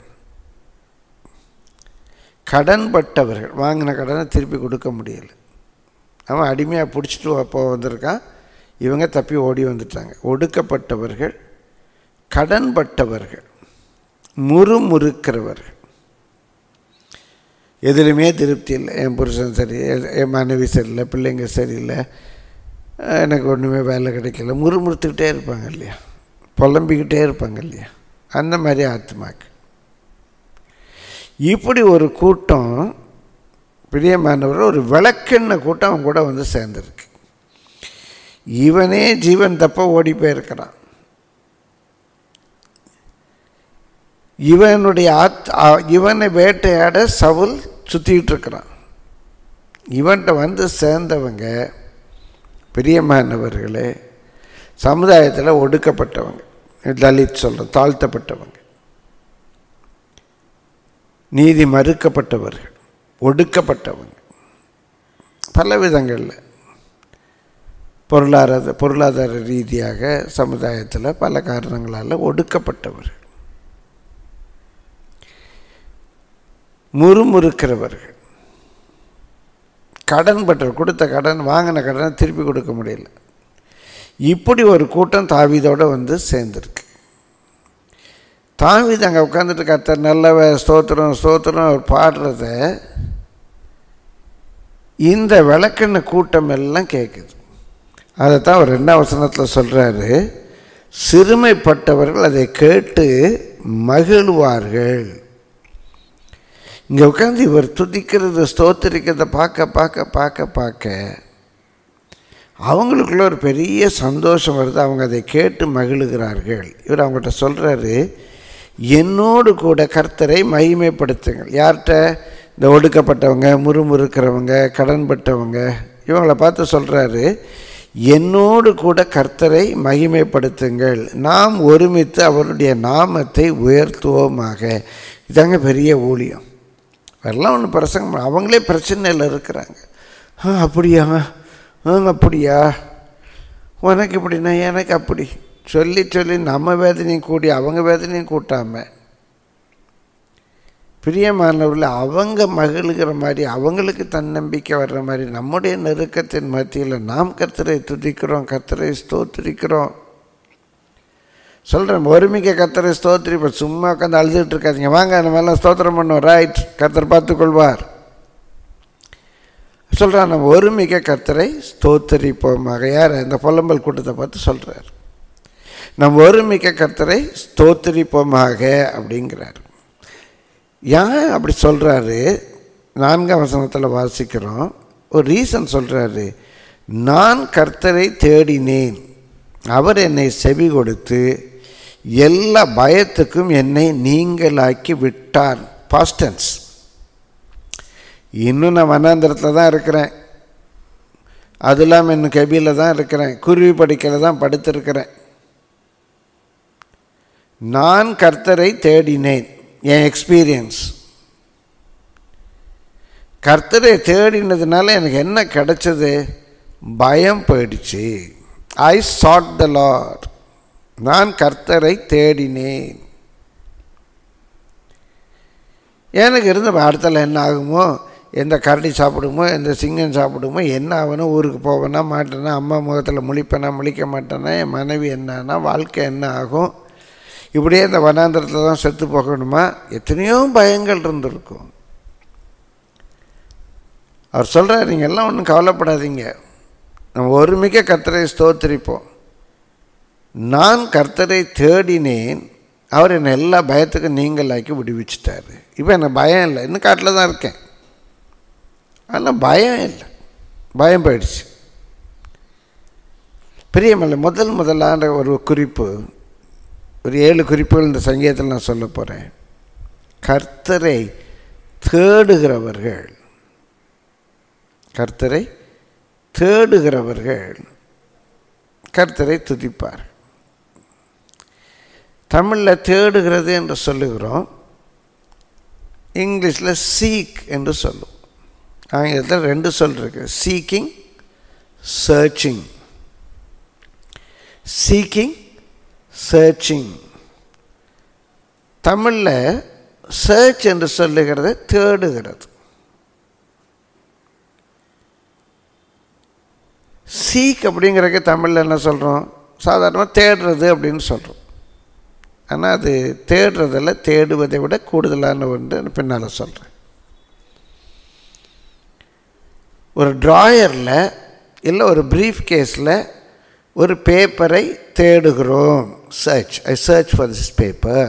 கடன்பட்டவர்கள் வாங்கின கடனை திருப்பி கொடுக்க முடியல அவன் அடிமையாக பிடிச்சிட்டு அப்போ வந்திருக்கான் இவங்க தப்பி ஓடி வந்துட்டாங்க ஒடுக்கப்பட்டவர்கள் கடன்பட்டவர்கள் முறுமுறுக்கிறவர்கள் எதுலையுமே திருப்தி இல்லை என் புருஷன் சரி என் மனைவி சரியில்லை பிள்ளைங்க சரியில்லை எனக்கு ஒன்றுமே வேலை கிடைக்கல முறுமுறுத்துக்கிட்டே இருப்பாங்க இல்லையா புலம்பிக்கிட்டே இருப்பாங்க இல்லையா அந்த மாதிரி ஆத்மாக்கு இப்படி ஒரு கூட்டம் பிரியமானவர் ஒரு விளக்கெண்ண கூட்டம் அவன் கூட வந்து சேர்ந்துருக்கு இவனே ஜீவன் தப்ப ஓடி போயிருக்கிறான் இவனுடைய ஆத் இவனை வேட்டையாட சவுல் சுற்றிக்கிட்டு இருக்கிறான் இவன்கிட்ட வந்து சேர்ந்தவங்க பிரியமானவர்களே சமுதாயத்தில் ஒடுக்கப்பட்டவங்க தலித் சொல்கிறோம் தாழ்த்தப்பட்டவங்க நீதி மறுக்கப்பட்டவர்கள் ஒடுக்கப்பட்டவங்க பல விதங்களில் பொருளாதார பொருளாதார ரீதியாக சமுதாயத்தில் பல காரணங்களால் ஒடுக்கப்பட்டவர்கள் முறுமுறுக்கிறவர்கள் கடன் பட்டவர் கொடுத்த கடன் வாங்கின கடனை திருப்பி கொடுக்க முடியல இப்படி ஒரு கூட்டம் தாவிதோடு வந்து சேர்ந்துருக்கு தாவித அங்கே உட்காந்துட்டு கத்தர் நல்லவ ஸ்தோத்திரம் ஸ்தோத்திரம் அவர் பாடுறத இந்த விளக்கெண்ண கூட்டம் எல்லாம் கேட்குது அதைத்தான் அவர் ரெண்டாம் வசனத்தில் சொல்கிறாரு சிறுமைப்பட்டவர்கள் அதை கேட்டு மகிழ்வார்கள் இங்கே உட்காந்து இவர் துதிக்கிறது ஸ்தோத்திரிக்கிறத பார்க்க பார்க்க பார்க்க பார்க்க அவங்களுக்குள்ள ஒரு பெரிய சந்தோஷம் வருது அவங்க அதை கேட்டு மகிழுகிறார்கள் இவர் அவங்ககிட்ட சொல்கிறாரு என்னோடு கூட கர்த்தரை மகிமைப்படுத்துங்கள் யார்கிட்ட இந்த ஒடுக்கப்பட்டவங்க முறுமுறுக்கிறவங்க கடன்பட்டவங்க இவங்களை பார்த்து சொல்கிறாரு என்னோடு கூட கர்த்தரை மகிமைப்படுத்துங்கள் நாம் ஒருமித்து அவருடைய நாமத்தை உயர்த்துவோமாக இதாங்க பெரிய ஊழியம் எல்லாம் ஒன்று பிரசங்கம் அவங்களே பிரச்சனையில் இருக்கிறாங்க ஆ அப்படியா ஆ அப்படியா உனக்கு இப்படின்னா எனக்கு அப்படி சொல்லி சொல்லி நம்ம வேதனையும் கூடி அவங்க வேதனையும் கூட்டாமல் பிரியமானவர்கள் அவங்க மகிழ்கிற மாதிரி அவங்களுக்கு தன்னம்பிக்கை வர்ற மாதிரி நம்முடைய நெருக்கத்தின் மத்தியில் நாம் கர்த்தரை துதிக்கிறோம் கர்த்தரை ஸ்தோத்திரிக்கிறோம் சொல்கிறேன் ஒருமிக்க கர்த்தரை ஸ்தோத்திரிப்போம் சும்மா உட்காந்து அழுதுகிட்டு இருக்காதிங்க வாங்க நம்ம எல்லாம் ஸ்தோத்திரம் பண்ணுவோம் ரைட் கர்த்தர் பார்த்துக்கொள்வார் சொல்கிறான் நம்ம ஒருமிக்க கர்த்தரை ஸ்தோத்தரிப்போமாக யார் இந்த புலம்பல் கூட்டத்தை பார்த்து சொல்கிறார் நம்ம ஒருமிக்க கர்த்தரை ஸ்தோத்தரிப்போமாக அப்படிங்கிறார் ஏன் அப்படி சொல்கிறாரு நான்காம் வசனத்தில் வாசிக்கிறோம் ஒரு ரீசன் சொல்கிறாரு நான் கர்த்தரை தேடினேன் அவர் என்னை செவி கொடுத்து எல்லா பயத்துக்கும் என்னை நீங்களாக்கி விட்டார் பாஸ்டன்ஸ் இன்னும் நான் வனாந்திரத்தில் தான் இருக்கிறேன் அது இல்லாமல் இன்னும் கெபியில் தான் இருக்கிறேன் குருவி படிக்கையில் தான் படுத்திருக்கிறேன் நான் கர்த்தரை தேடினேன் என் எக்ஸ்பீரியன்ஸ் கர்த்தரை தேடினதுனால எனக்கு என்ன கிடைச்சது பயம் போயிடுச்சு ஐ சாட் த லார்ட் நான் கர்த்தரை தேடினேன் எனக்கு இருந்த அடுத்தல என்ன ஆகுமோ எந்த கரடி சாப்பிடுமோ எந்த சிங்கம் சாப்பிடுமோ என்ன ஆகணும் ஊருக்கு போவேனா மாட்டேனா அம்மா முகத்தில் முழிப்பேனா முழிக்க மாட்டேனா என் மனைவி என்னன்னா வாழ்க்கை என்ன ஆகும் இப்படியே இந்த வனாந்திரத்தில் தான் செத்து போகணுமா எத்தனையோ பயங்கள் இருந்திருக்கும் அவர் சொல்கிறார் நீங்கள் எல்லாம் ஒன்றும் கவலைப்படாதீங்க நம்ம ஒருமிக்க கர்த்தரை ஸ்தோத்திரிப்போம் நான் கர்த்தரை தேடினேன் அவர் என்னை எல்லா பயத்துக்கும் நீங்களாக்கி விடுவிச்சிட்டாரு இப்போ எனக்கு பயம் இல்லை இன்னும் காட்டில் தான் இருக்கேன் ஆனால் பயம் இல்லை பயம் போயிடுச்சு பிரியமல்ல முதல் முதலான ஒரு குறிப்பு ஒரு ஏழு குறிப்புகள் இந்த சங்கீதத்தில் நான் சொல்ல போகிறேன் கர்த்தரை தேடுகிறவர்கள் கர்த்தரை தேடுகிறவர்கள் கர்த்தரை துதிப்பார் தமிழில் தேடுகிறது என்று சொல்லுகிறோம் இங்கிலீஷில் சீக் என்று சொல்லுவோம் ஆங்கிலத்தில் ரெண்டு சொல் இருக்கு சீக்கிங் சர்ச்சிங் சீக்கிங் சர்ச்சிங் தமிழில் சர்ச் என்று சொல்லுகிறது தேடுகிறது சீக் அப்படிங்கிறக்கு தமிழில் என்ன சொல்கிறோம் சாதாரணமாக தேடுறது அப்படின்னு சொல்கிறோம் ஆனால் அது தேடுறதில் தேடுவதை விட கூடுதலான ஒன்று பின்னால் சொல்கிறேன் ஒரு ட்ராயரில் இல்லை ஒரு ப்ரீஃப் கேஸில் ஒரு பேப்பரை தேடுகிறோம் search I search for this paper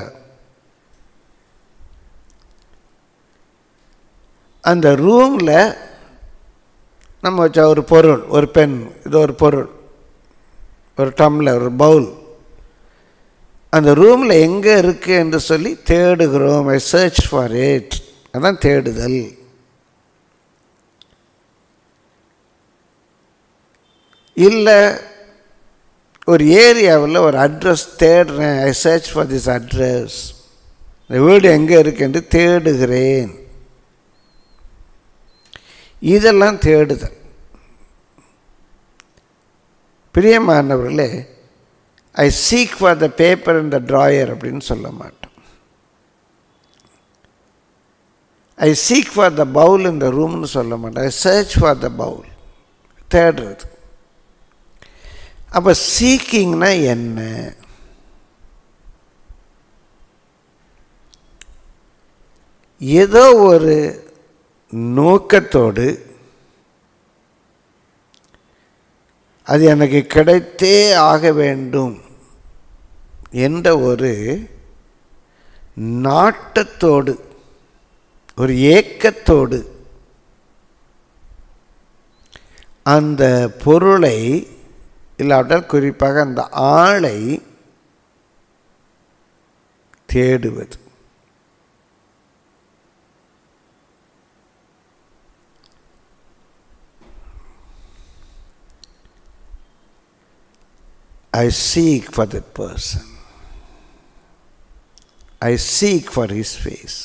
அந்த ரூமில் நம்ம வச்ச ஒரு பொருள் ஒரு பென் இது ஒரு பொருள் ஒரு டம்ளர் ஒரு பவுல் அந்த ரூமில் எங்கே இருக்குது என்று சொல்லி தேடுகிறோம் ஐ சர்ச் ஃபார் இட் அதான் தேடுதல் இல்லை ஒரு ஏரியாவில் ஒரு அட்ரஸ் தேடுறேன் I search for this address இந்த வீடு எங்கே இருக்கு என்று தேடுகிறேன் இதெல்லாம் தேடுதல் பிரியமானவர்களே I seek for the paper இந்த ட்ராயர் அப்படின்னு சொல்ல மாட்டோம் I seek for the ball இந்த ரூம்னு சொல்ல மாட்டேன் I search for the ball தேடுறது அப்போ சீக்கிங்னா என்ன ஏதோ ஒரு நோக்கத்தோடு அது எனக்கு கிடைத்தே ஆக வேண்டும் என்ற ஒரு நாட்டத்தோடு ஒரு ஏக்கத்தோடு அந்த பொருளை இல்லாவிட்டால் குறிப்பாக அந்த ஆளை தேடுவது I seek for that person. I seek for his face.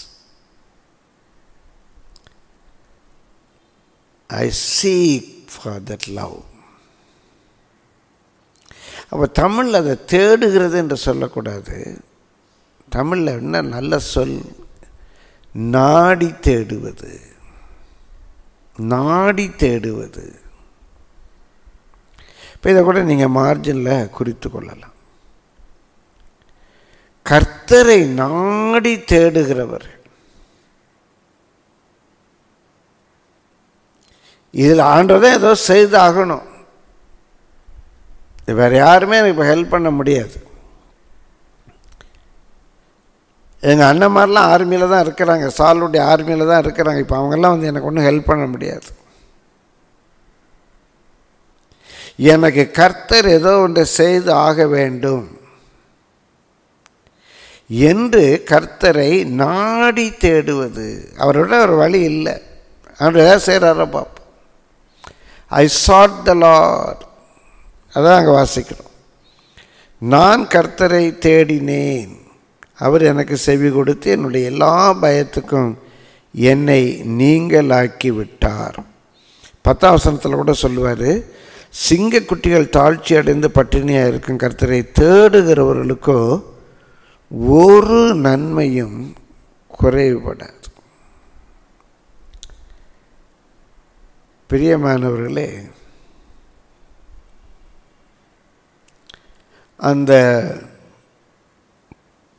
I seek for that love. அப்போ தமிழில் அதை தேடுகிறது என்று சொல்லக்கூடாது தமிழில் என்ன நல்ல சொல் நாடி தேடுவது நாடி தேடுவது இப்போ இதை கூட நீங்கள் மார்ஜினில் குறித்து கொள்ளலாம் கர்த்தரை நாடி தேடுகிறவர் இதில் ஆண்டதான் ஏதோ செய்தாகணும் வேறு யாருமே எனக்கு இப்போ ஹெல்ப் பண்ண முடியாது எங்கள் அண்ணன் மாதிரிலாம் ஆர்மியில் தான் இருக்கிறாங்க சாலுடைய ஆர்மியில் தான் இருக்கிறாங்க இப்போ அவங்கெல்லாம் வந்து எனக்கு ஒன்றும் ஹெல்ப் பண்ண முடியாது எனக்கு கர்த்தர் ஏதோ ஒன்று செய்து ஆக வேண்டும் என்று கர்த்தரை நாடி தேடுவது அவரோட ஒரு வழி இல்லை அவர் ஏதாவது செய்கிறாரோ பார்ப்போம் ஐ சாட் த லார்ட் அதான் அங்கே வாசிக்கிறோம் நான் கர்த்தரை தேடினேன் அவர் எனக்கு செவி கொடுத்து என்னுடைய எல்லா பயத்துக்கும் என்னை நீங்களாக்கி விட்டார் பத்தாம் வசனத்தில் கூட சொல்லுவார் சிங்கக்குட்டிகள் தாழ்ச்சி அடைந்து பட்டினியாக இருக்கும் கர்த்தரை தேடுகிறவர்களுக்கோ ஒரு நன்மையும் குறைவுபடாது பிரியமானவர்களே அந்த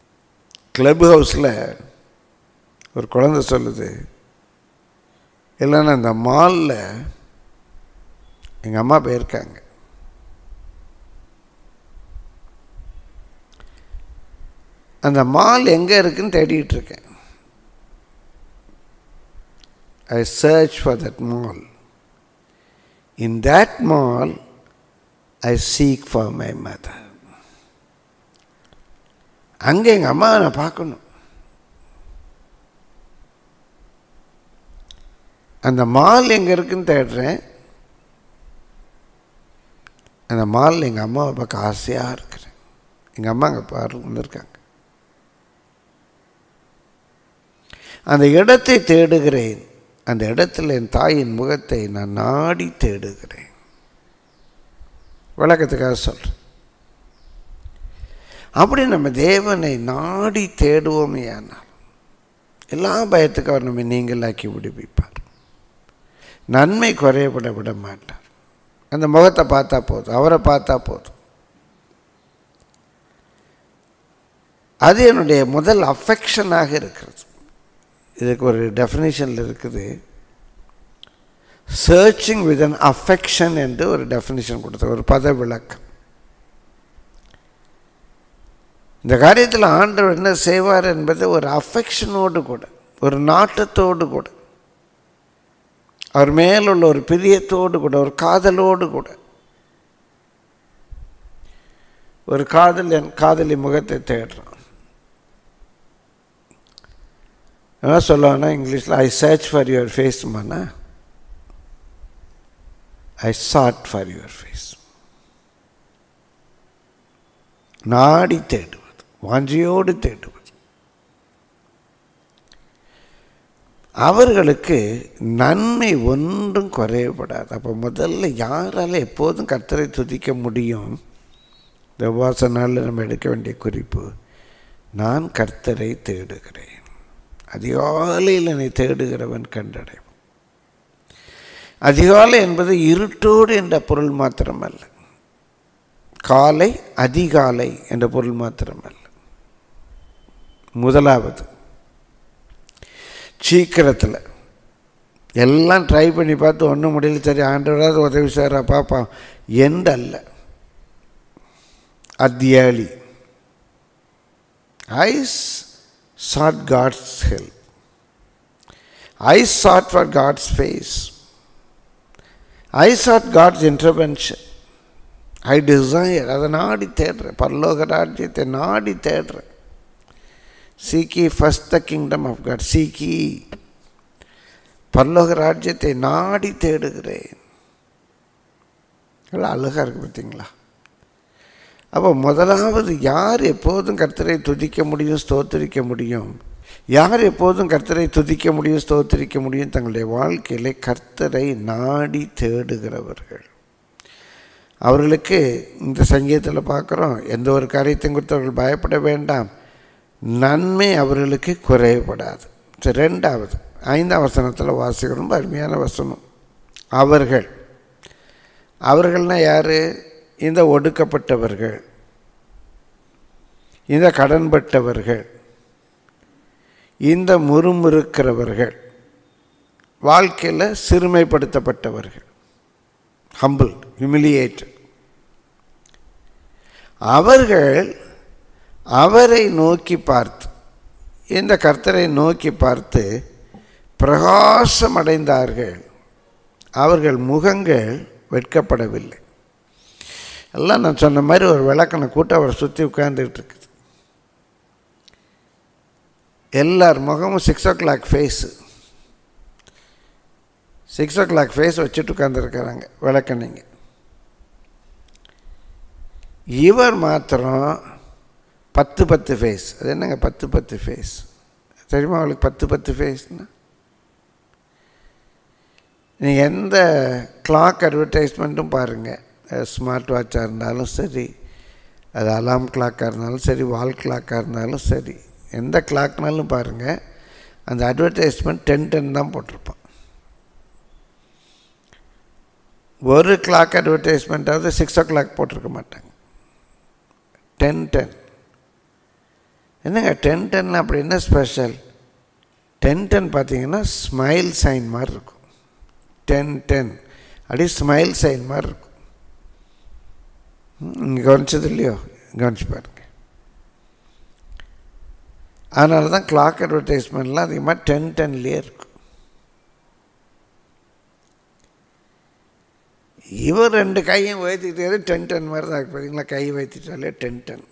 கிளப் ஹவுஸில் ஒரு குழந்தை சொல்லுது இல்லைன்னா இந்த மாலில் எங்கள் அம்மா போயிருக்காங்க அந்த மால் எங்கே இருக்குன்னு தேடிட்டு இருக்கேன் I search for that mall in that mall I seek for my mother அங்கே எங்கள் அம்மாவை நான் பார்க்கணும் அந்த மால் எங்கே இருக்குன்னு தேடுறேன் அந்த மால் எங்கள் அம்மாவை பார்க்க ஆசையாக இருக்கிறேன் எங்கள் அம்மா அங்கே பாரு வந்திருக்காங்க அந்த இடத்தை தேடுகிறேன் அந்த இடத்துல என் தாயின் முகத்தை நான் நாடி தேடுகிறேன் விளக்கத்துக்காக சொல்கிறேன் அப்படி நம்ம தேவனை நாடி தேடுவோமே ஆனால் எல்லா பயத்துக்கும் அவர் நம்ம நீங்களாக்கி விடுவிப்பார் நன்மை குறையப்பட விட மாட்டார் அந்த முகத்தை பார்த்தா போதும் அவரை பார்த்தா போதும் அது என்னுடைய முதல் அஃபெக்ஷனாக இருக்கிறது இதுக்கு ஒரு டெஃபினேஷனில் இருக்குது சர்ச்சிங் வித் அன் அஃபெக்ஷன் என்று ஒரு டெஃபினேஷன் கொடுத்த ஒரு பத விளக்கம் இந்த காரியத்தில் ஆண்டவர் என்ன செய்வார் என்பது ஒரு அஃபெக்ஷனோடு கூட ஒரு நாட்டத்தோடு கூட அவர் மேலுள்ள ஒரு பிரியத்தோடு கூட ஒரு காதலோடு கூட ஒரு காதல் என் காதலி முகத்தை தேடுறான் என்ன சொல்லுவானா இங்கிலீஷில் I search for your face மனா I sought for your face நாடி தேடுவது வாஞ்சியோடு தேடுவது அவர்களுக்கு நன்மை ஒன்றும் குறையப்படாது அப்போ முதல்ல யாரால எப்போதும் கர்த்தரை துதிக்க முடியும் இந்த உபவாச நாளில் நம்ம எடுக்க வேண்டிய குறிப்பு நான் கர்த்தரை தேடுகிறேன் அதிகாலையில் என்னை தேடுகிறவன் கண்டடையும் அதிகாலை என்பது இருட்டோடு என்ற பொருள் மாத்திரமல்ல காலை அதிகாலை என்ற பொருள் மாத்திரமல்ல முதலாவது சீக்கிரத்தில் எல்லாம் ட்ரை பண்ணி பார்த்து ஒன்றும் முடியல சரி ஆண்டவராது உதவி செய்கிறா பாப்பா எண்ட் அல்ல அத்தியாளி I sought God's help I sought for God's face I sought God's intervention I desire அதை நாடி தேடுறேன் பரலோக ராஜ்யத்தை நாடி தேடுறேன் seek ye first the kingdom of God seek ye பரலோக ராஜ்யத்தை நாடி தேடுகிறேன் எல்லாம் அழகாக இருக்குது பார்த்தீங்களா அப்போ முதலாவது யார் எப்போதும் கர்த்தரை துதிக்க முடியும் ஸ்தோத்தரிக்க முடியும் யார் எப்போதும் கர்த்தரை துதிக்க முடியும் ஸ்தோத்தரிக்க முடியும் தங்களுடைய வாழ்க்கையில் கர்த்தரை நாடி தேடுகிறவர்கள் அவர்களுக்கு இந்த சங்கீதத்தில் பார்க்குறோம் எந்த ஒரு காரியத்தையும் குறித்து அவர்கள் பயப்பட வேண்டாம் நன்மை அவர்களுக்கு குறையப்படாது சரி ரெண்டாவது ஐந்தாம் வசனத்தில் வாசிக்கிறோம் ரொம்ப அருமையான வசனம் அவர்கள் அவர்கள்னால் யார் இந்த ஒடுக்கப்பட்டவர்கள் இந்த கடன்பட்டவர்கள் இந்த முறுமுறுக்கிறவர்கள் வாழ்க்கையில் சிறுமைப்படுத்தப்பட்டவர்கள் ஹம்பிள் ஹியூமிலியேட் அவர்கள் அவரை நோக்கி பார்த்து இந்த கர்த்தரை நோக்கி பார்த்து பிரகாசம் அடைந்தார்கள் அவர்கள் முகங்கள் வெட்கப்படவில்லை எல்லாம் நான் சொன்ன மாதிரி ஒரு விளக்கணை கூட்ட அவரை சுற்றி உட்கார்ந்துட்டு இருக்குது எல்லார் முகமும் six o'clock face six o'clock face வச்சுட்டு உட்காந்துருக்கிறாங்க விளக்கணைங்க இவர் மாத்திரம் பத்து பத்து ஃபேஸ் அது என்னங்க பத்து பத்து ஃபேஸ் தெரியுமா அவளுக்கு பத்து பத்து ஃபேஸ்னா நீங்கள் எந்த கிளாக் அட்வர்டைஸ்மெண்ட்டும் பாருங்கள் ஸ்மார்ட் வாட்சாக இருந்தாலும் சரி அது அலாம் கிளாக்காக இருந்தாலும் சரி வால் கிளாக்காக இருந்தாலும் சரி எந்த கிளாக்னாலும் பாருங்கள் அந்த அட்வர்டைஸ்மெண்ட் டென் டென் தான் போட்டிருப்பான் ஒரு கிளாக் அட்வர்டைஸ்மெண்ட்டாவது சிக்ஸ் ஓ கிளாக் போட்டிருக்க மாட்டாங்க டென் டென் என்னங்க டென் டென் அப்படி என்ன ஸ்பெஷல் டென் டென் பார்த்தீங்கன்னா ஸ்மைல் சைன் மாதிரி இருக்கும் டென் டென் அப்படியே ஸ்மைல் சைன் மாதிரி இருக்கும் நீங்கள் கவனிச்சது இல்லையோ கவனிச்சு பாருங்க அதனால தான் கிளாக் அட்வர்டைஸ்மெண்ட்லாம் அதிகமாக டென் டென்லேயே இருக்கும் இவர் ரெண்டு கையும் உயர்த்திக்கிட்டே டென் டென் மாதிரி தான் இருக்கு பார்த்தீங்களா கை வைத்திட்டாலே டென் டென்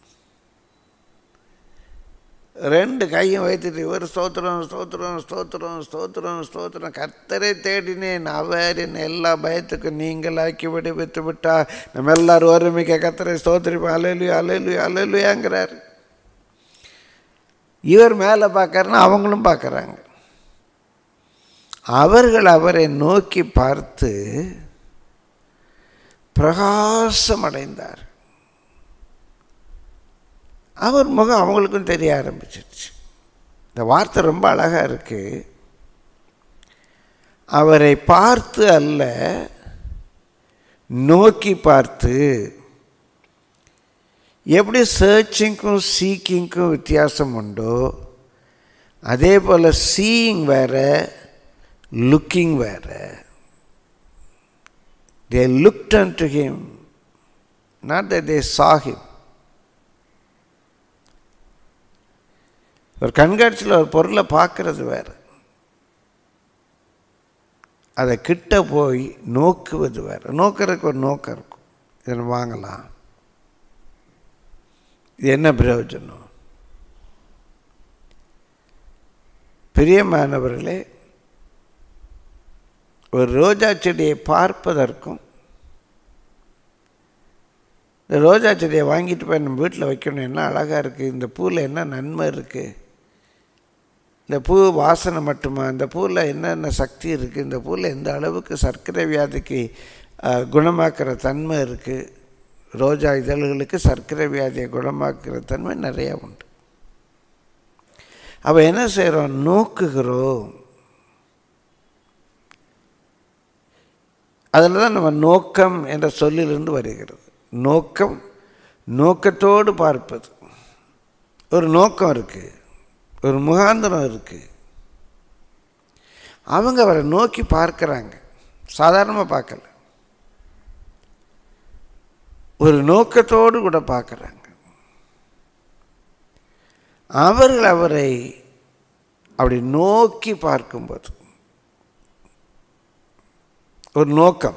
ரெண்டு கையும் வைத்துட்டு இவர் ஸ்தோத்திரம் ஸ்தோத்திரம் ஸ்தோத்திரம் ஸ்தோத்திரம் ஸ்தோத்திரம் கர்த்தரை தேடினேன் அவர் என் எல்லா பயத்துக்கும் நீங்களாக்கி விடுவித்து விட்டா நம்ம எல்லாரும் ஒருமிக்க கர்த்தரை ஸ்தோத்திரிப்போம் அலையிலு அலையிலு அலையிலுயாங்கிறார் இவர் மேலே பார்க்கறனா அவங்களும் பார்க்குறாங்க அவர்கள் அவரை நோக்கி பார்த்து பிரகாசம் அடைந்தார் அவர் முகம் அவங்களுக்கும் தெரிய ஆரம்பிச்சிருச்சு இந்த வார்த்தை ரொம்ப அழகாக இருக்குது அவரை பார்த்து அல்ல நோக்கி பார்த்து எப்படி சர்ச்சிங்க்கும் சீக்கிங்க்கும் வித்தியாசம் உண்டோ அதே போல் சீயிங் வேற லுக்கிங் வேற they looked unto him not that they saw him ஒரு கண்காட்சியில் ஒரு பொருளை பார்க்கறது வேறு அதை கிட்ட போய் நோக்குவது வேறு நோக்கிறதுக்கு ஒரு நோக்கம் இருக்கும் இதை வாங்கலாம் இது என்ன பிரயோஜனம் பிரியமானவர்களே ஒரு ரோஜா செடியை பார்ப்பதற்கும் இந்த ரோஜா செடியை வாங்கிட்டு போய் நம்ம வீட்டில் வைக்கணும் என்ன அழகாக இருக்குது இந்த பூவில் என்ன நன்மை இருக்குது இந்த பூ வாசனை மட்டுமா இந்த பூவில் என்னென்ன சக்தி இருக்குது இந்த பூவில் எந்த அளவுக்கு சர்க்கரை வியாதிக்கு குணமாக்குற தன்மை இருக்குது ரோஜா இதழ்களுக்கு சர்க்கரை வியாதியை குணமாக்குற தன்மை நிறையா உண்டு அப்போ என்ன செய்கிறோம் நோக்குகிறோம் அதில் தான் நம்ம நோக்கம் என்ற சொல்லிலிருந்து வருகிறது நோக்கம் நோக்கத்தோடு பார்ப்பது ஒரு நோக்கம் இருக்குது ஒரு முகாந்திரம் இருக்குது அவங்க அவரை நோக்கி பார்க்குறாங்க சாதாரணமாக பார்க்கல ஒரு நோக்கத்தோடு கூட பார்க்குறாங்க அவர்கள் அவரை அப்படி நோக்கி பார்க்கும்போது ஒரு நோக்கம்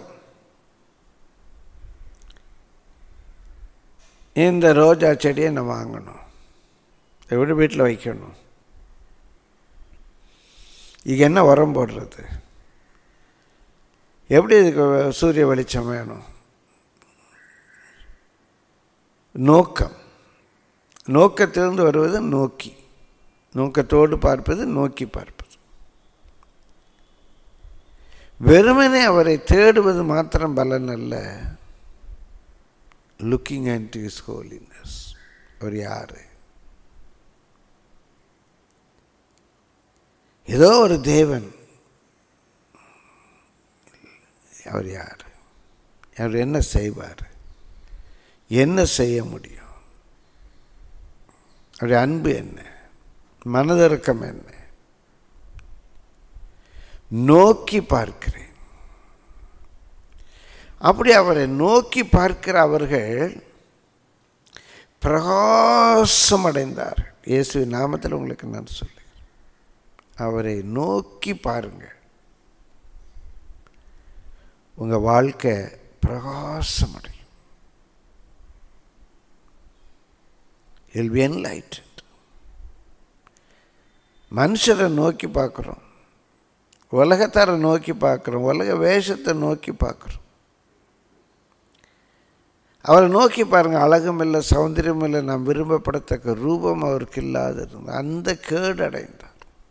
இந்த ரோஜா செடியை நான் வாங்கணும் எப்படி வீட்டில் வைக்கணும் இது என்ன உரம் போடுறது எப்படி இதுக்கு சூரிய வெளிச்சம் வேணும் நோக்கம் நோக்கத்திலிருந்து வருவது நோக்கி நோக்கத்தோடு பார்ப்பது நோக்கி பார்ப்பது வெறுமனே அவரை தேடுவது மாத்திரம் பலன் அல்ல லுக்கிங் அண்ட் இஸ் ஹோலினஸ் அவர் யார் ஏதோ ஒரு தேவன் அவர் யார் அவர் என்ன செய்வார் என்ன செய்ய முடியும் அவருடைய அன்பு என்ன மனதிறக்கம் என்ன நோக்கி பார்க்கிறேன் அப்படி அவரை நோக்கி பார்க்கிற அவர்கள் பிரகாசம் அடைந்தார் இயேசு நாமத்தில் உங்களுக்கு நான் சொல்லுகிறேன் அவரை நோக்கி பாருங்கள் உங்கள் வாழ்க்கை பிரகாசம் அடையும் இல் பி என்லைட்டட் மனுஷரை நோக்கி பார்க்குறோம் உலகத்தாரை நோக்கி பார்க்குறோம் உலக வேஷத்தை நோக்கி பார்க்குறோம் அவரை நோக்கி பாருங்கள் அழகும் இல்லை சௌந்தரியம் இல்லை நாம் விரும்பப்படத்தக்க ரூபம் அவருக்கு இல்லாத இருந்தது அந்த கேடு அடைந்தார்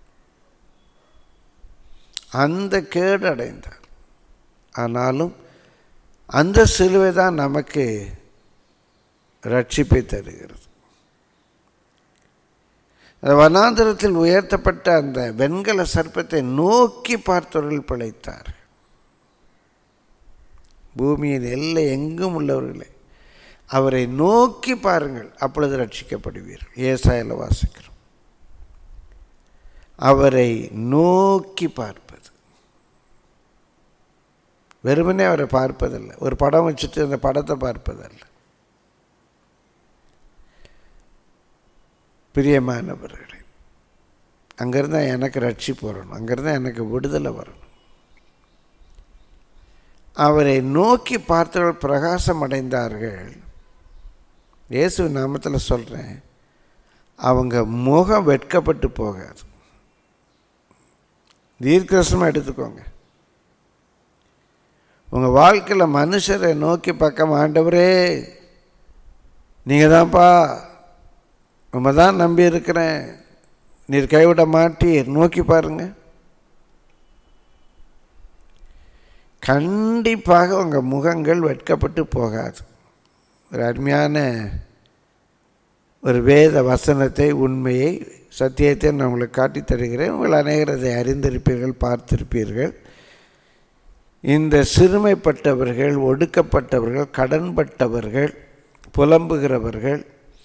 அந்த கேடு அடைந்தார் ஆனாலும் அந்த சிலுவை தான் நமக்கு ரட்சிப்பை தருகிறது அந்த வனாந்திரத்தில் உயர்த்தப்பட்ட அந்த வெண்கல சர்ப்பத்தை நோக்கி பார்த்தவர்கள் பிழைத்தார் பூமியின் எல்லை எங்கும் உள்ளவர்களே அவரை நோக்கி பாருங்கள் அப்பொழுது ரட்சிக்கப்படுவீர்கள் ஏசாயில் வாசிக்கிறோம் அவரை நோக்கி பார்ப்பது வெறுமனே அவரை பார்ப்பதில்லை ஒரு படம் வச்சுட்டு அந்த படத்தை பார்ப்பதல்ல பிரியமானவர்களே அங்கேருந்து எனக்கு ரட்சிப்பு வரணும் அங்கேருந்து எனக்கு விடுதலை வரணும் அவரை நோக்கி பார்த்தவர்கள் பிரகாசம் அடைந்தார்கள் இயேசு நாமத்தில் சொல்கிறேன் அவங்க முகம் வெட்கப்பட்டு போகாது தீர்க்கசமாக எடுத்துக்கோங்க உங்கள் வாழ்க்கையில் மனுஷரை நோக்கி பக்கம் ஆண்டவரே நீங்கள் தான்ப்பா நம்ம தான் நம்பி இருக்கிறேன் நீர் கைவிட மாட்டீர் நோக்கி பாருங்க கண்டிப்பாக உங்கள் முகங்கள் வெட்கப்பட்டு போகாது ஒரு அருமையான ஒரு வேத வசனத்தை உண்மையை சத்தியத்தை நான் உங்களுக்கு காட்டித் தருகிறேன் உங்கள் அநேகர் அதை அறிந்திருப்பீர்கள் பார்த்திருப்பீர்கள் இந்த சிறுமைப்பட்டவர்கள் ஒடுக்கப்பட்டவர்கள் கடன்பட்டவர்கள் புலம்புகிறவர்கள்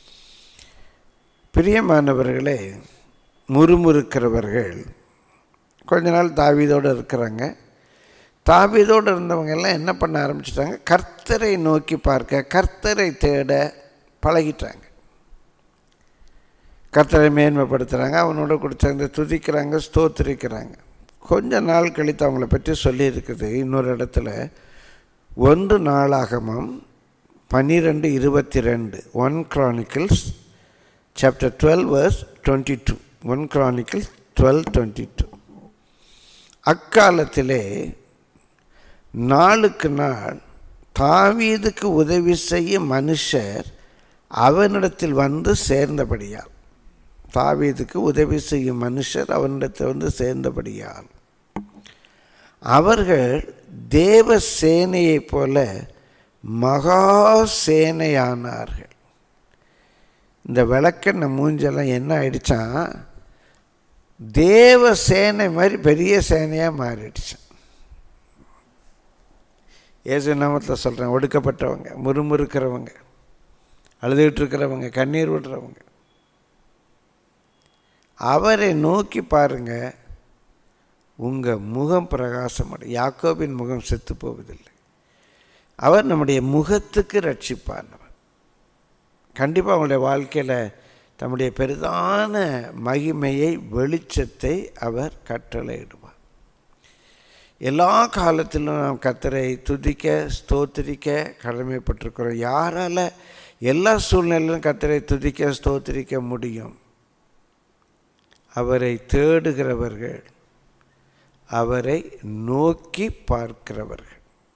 பிரியமானவர்களே முறுமுறுக்கிறவர்கள் கொஞ்ச நாள் தாவீதோடு இருக்கிறாங்க தாவீதோடு இருந்தவங்க எல்லாம் என்ன பண்ண ஆரம்பிச்சிட்டாங்க கர்த்தரை நோக்கி பார்க்க கர்த்தரை தேட பழகிட்டாங்க கர்த்தரை மேன்மைப்படுத்துகிறாங்க அவனோட கூட சேர்ந்து துதிக்கிறாங்க ஸ்தோத்திரிக்கிறாங்க கொஞ்ச நாள் கழித்து அவங்கள பற்றி சொல்லியிருக்குது இன்னொரு இடத்துல ஒன்று நாளாகமம் பன்னிரெண்டு இருபத்தி ரெண்டு one Chronicles chapter twelve verse twenty two one Chronicles twelve twenty two அக்காலத்திலே நாளுக்கு நாள் தாவீதுக்கு உதவி செய்ய மனுஷர் அவனிடத்தில் வந்து சேர்ந்தபடியால் தாவீதுக்கு உதவி செய்யும் மனுஷர் அவனிடத்தில் வந்து சேர்ந்தபடியால் அவர்கள் தேவ சேனையைப் போல மகா சேனையானார்கள் இந்த விளக்கெண்ண மூஞ்செல்லாம் என்ன ஆயிடுச்சான் தேவ சேனை மாதிரி பெரிய சேனையாக மாறிடுச்சான் ஏசு நாமத்தில் சொல்கிறேன் ஒடுக்கப்பட்டவங்க முறுமுறுக்கிறவங்க அழுதுகிட்டு இருக்கிறவங்க கண்ணீர் விடுறவங்க அவரை நோக்கி பாருங்க உங்கள் முகம் பிரகாசமடை யாக்கோபின் முகம் செத்து போவதில்லை அவர் நம்முடைய முகத்துக்கு ரட்சிப்பானவர் கண்டிப்பாக அவங்களுடைய வாழ்க்கையில் தம்முடைய பெரிதான மகிமையை வெளிச்சத்தை அவர் கட்டளையிடுவார் எல்லா காலத்திலும் நாம் கத்தரை துதிக்க ஸ்தோத்திரிக்க கடமைப்பட்டிருக்கிறோம் யாரால் எல்லா சூழ்நிலையிலும் கத்தரை துதிக்க ஸ்தோத்திரிக்க முடியும் அவரை தேடுகிறவர்கள் அவரை நோக்கி பார்க்கிறவர்கள்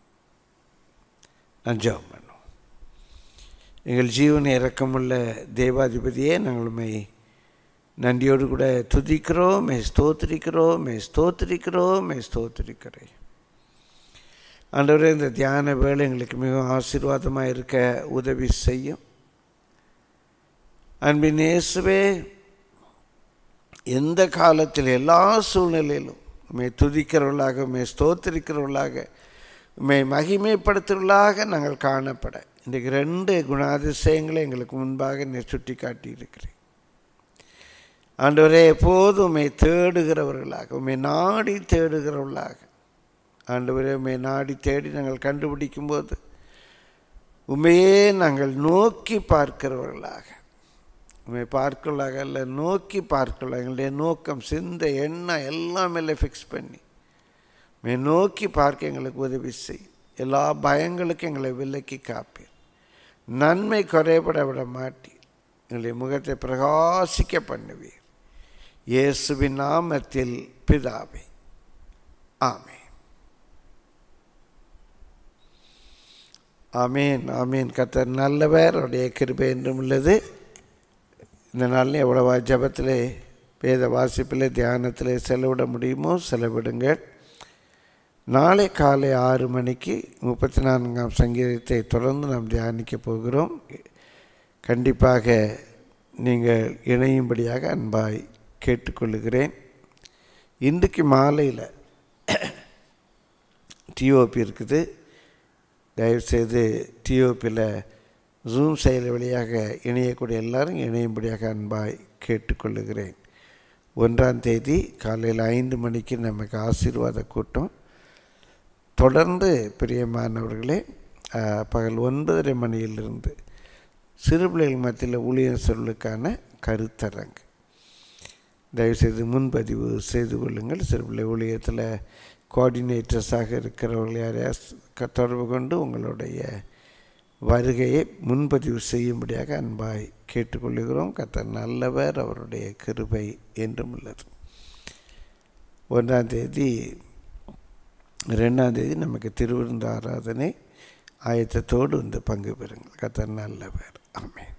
நான் ஜெபம் பண்ணுவோம் எங்கள் ஜீவனை இறக்கமுள்ள தேவாதிபதியே நாங்கள் உண்மை நன்றியோடு கூட துதிக்கிறோம் மே ஸ்தோத்திரிக்கிறோம் மே ஸ்தோத்திரிக்கிறோம் மே ஸ்தோத்திரிக்கிறேன் ஆண்டவரே இந்த தியான வேலை எங்களுக்கு மிகவும் ஆசீர்வாதமாக இருக்க உதவி செய்யும் அன்பின் இயேசுவே எந்த காலத்தில் எல்லா சூழ்நிலையிலும் உண்மை துதிக்கிறவர்களாக உண்மை ஸ்தோத்திரிக்கிறவர்களாக உண்மை மகிமைப்படுத்துவர்களாக நாங்கள் காணப்பட இன்றைக்கு ரெண்டு குணாதிசயங்களை எங்களுக்கு முன்பாக நீ சுட்டி காட்டியிருக்கிறேன் ஆண்டவரே எப்போதும் உண்மை தேடுகிறவர்களாக உண்மை நாடி தேடுகிறவர்களாக ஆண்டவரே உண்மை நாடி தேடி நாங்கள் கண்டுபிடிக்கும்போது உண்மையே நாங்கள் நோக்கி பார்க்கிறவர்களாக உண்மை பார்க்கலாக அல்ல நோக்கி பார்க்கலாம் எங்களுடைய நோக்கம் சிந்தை எண்ணம் எல்லாம் எல்லாம் ஃபிக்ஸ் பண்ணி உண்மை நோக்கி பார்க்க எங்களுக்கு உதவி செய் எல்லா பயங்களுக்கும் எங்களை விலக்கி காப்பீர் நன்மை குறைபட விட மாட்டி எங்களுடைய முகத்தை பிரகாசிக்க பண்ணுவீர் இயேசுவின் நாமத்தில் பிதாவே ஆமே ஆமேன் ஆமேன் கத்தர் நல்லவர் அவருடைய கிருபை என்றும் உள்ளது இந்த நாளில் எவ்வளவா ஜபத்தில் வேத வாசிப்பில் தியானத்தில் செலவிட முடியுமோ செலவிடுங்கள் நாளை காலை ஆறு மணிக்கு முப்பத்தி நான்காம் சங்கீதத்தை தொடர்ந்து நாம் தியானிக்க போகிறோம் கண்டிப்பாக நீங்கள் இணையும்படியாக அன்பாய் கேட்டுக்கொள்ளுகிறேன் இன்றைக்கு மாலையில் டிஓபி இருக்குது தயவுசெய்து டிஓபியில் ஜூம் செயல் வழியாக இணையக்கூடிய எல்லாரும் இணையும்படியாக அன்பாய் கேட்டுக்கொள்ளுகிறேன் ஒன்றாம் தேதி காலையில் ஐந்து மணிக்கு நமக்கு ஆசீர்வாத கூட்டம் தொடர்ந்து பிரியமானவர்களே ஆஹ், பகல் ஒன்பதரை மணியிலிருந்து சிறு பிள்ளைகள் மத்தியில் ஊழியர் சொல்லுக்கான கருத்தரங்கு தயவுசெய்து முன்பதிவு செய்து கொள்ளுங்கள் சிறுபிள்ளை ஊழியத்தில் கோஆர்டினேட்டர்ஸாக இருக்கிறவர்கள் யாரையாவது க- தொடர்பு கொண்டு உங்களுடைய வருகையை முன்பதிவு செய்யும்படியாக அன்பாய் கேட்டுக்கொள்கிறோம் கர்த்தர் நல்லவர் அவருடைய கிருபை என்றும் உள்ளது ஒன்றாம் தேதி ரெண்டாம் தேதி நமக்கு திருவிருந்த ஆராதனை ஆயத்தத்தோடு வந்து பங்கு பெறுங்கள் கர்த்தர் நல்லவர் ஆமென்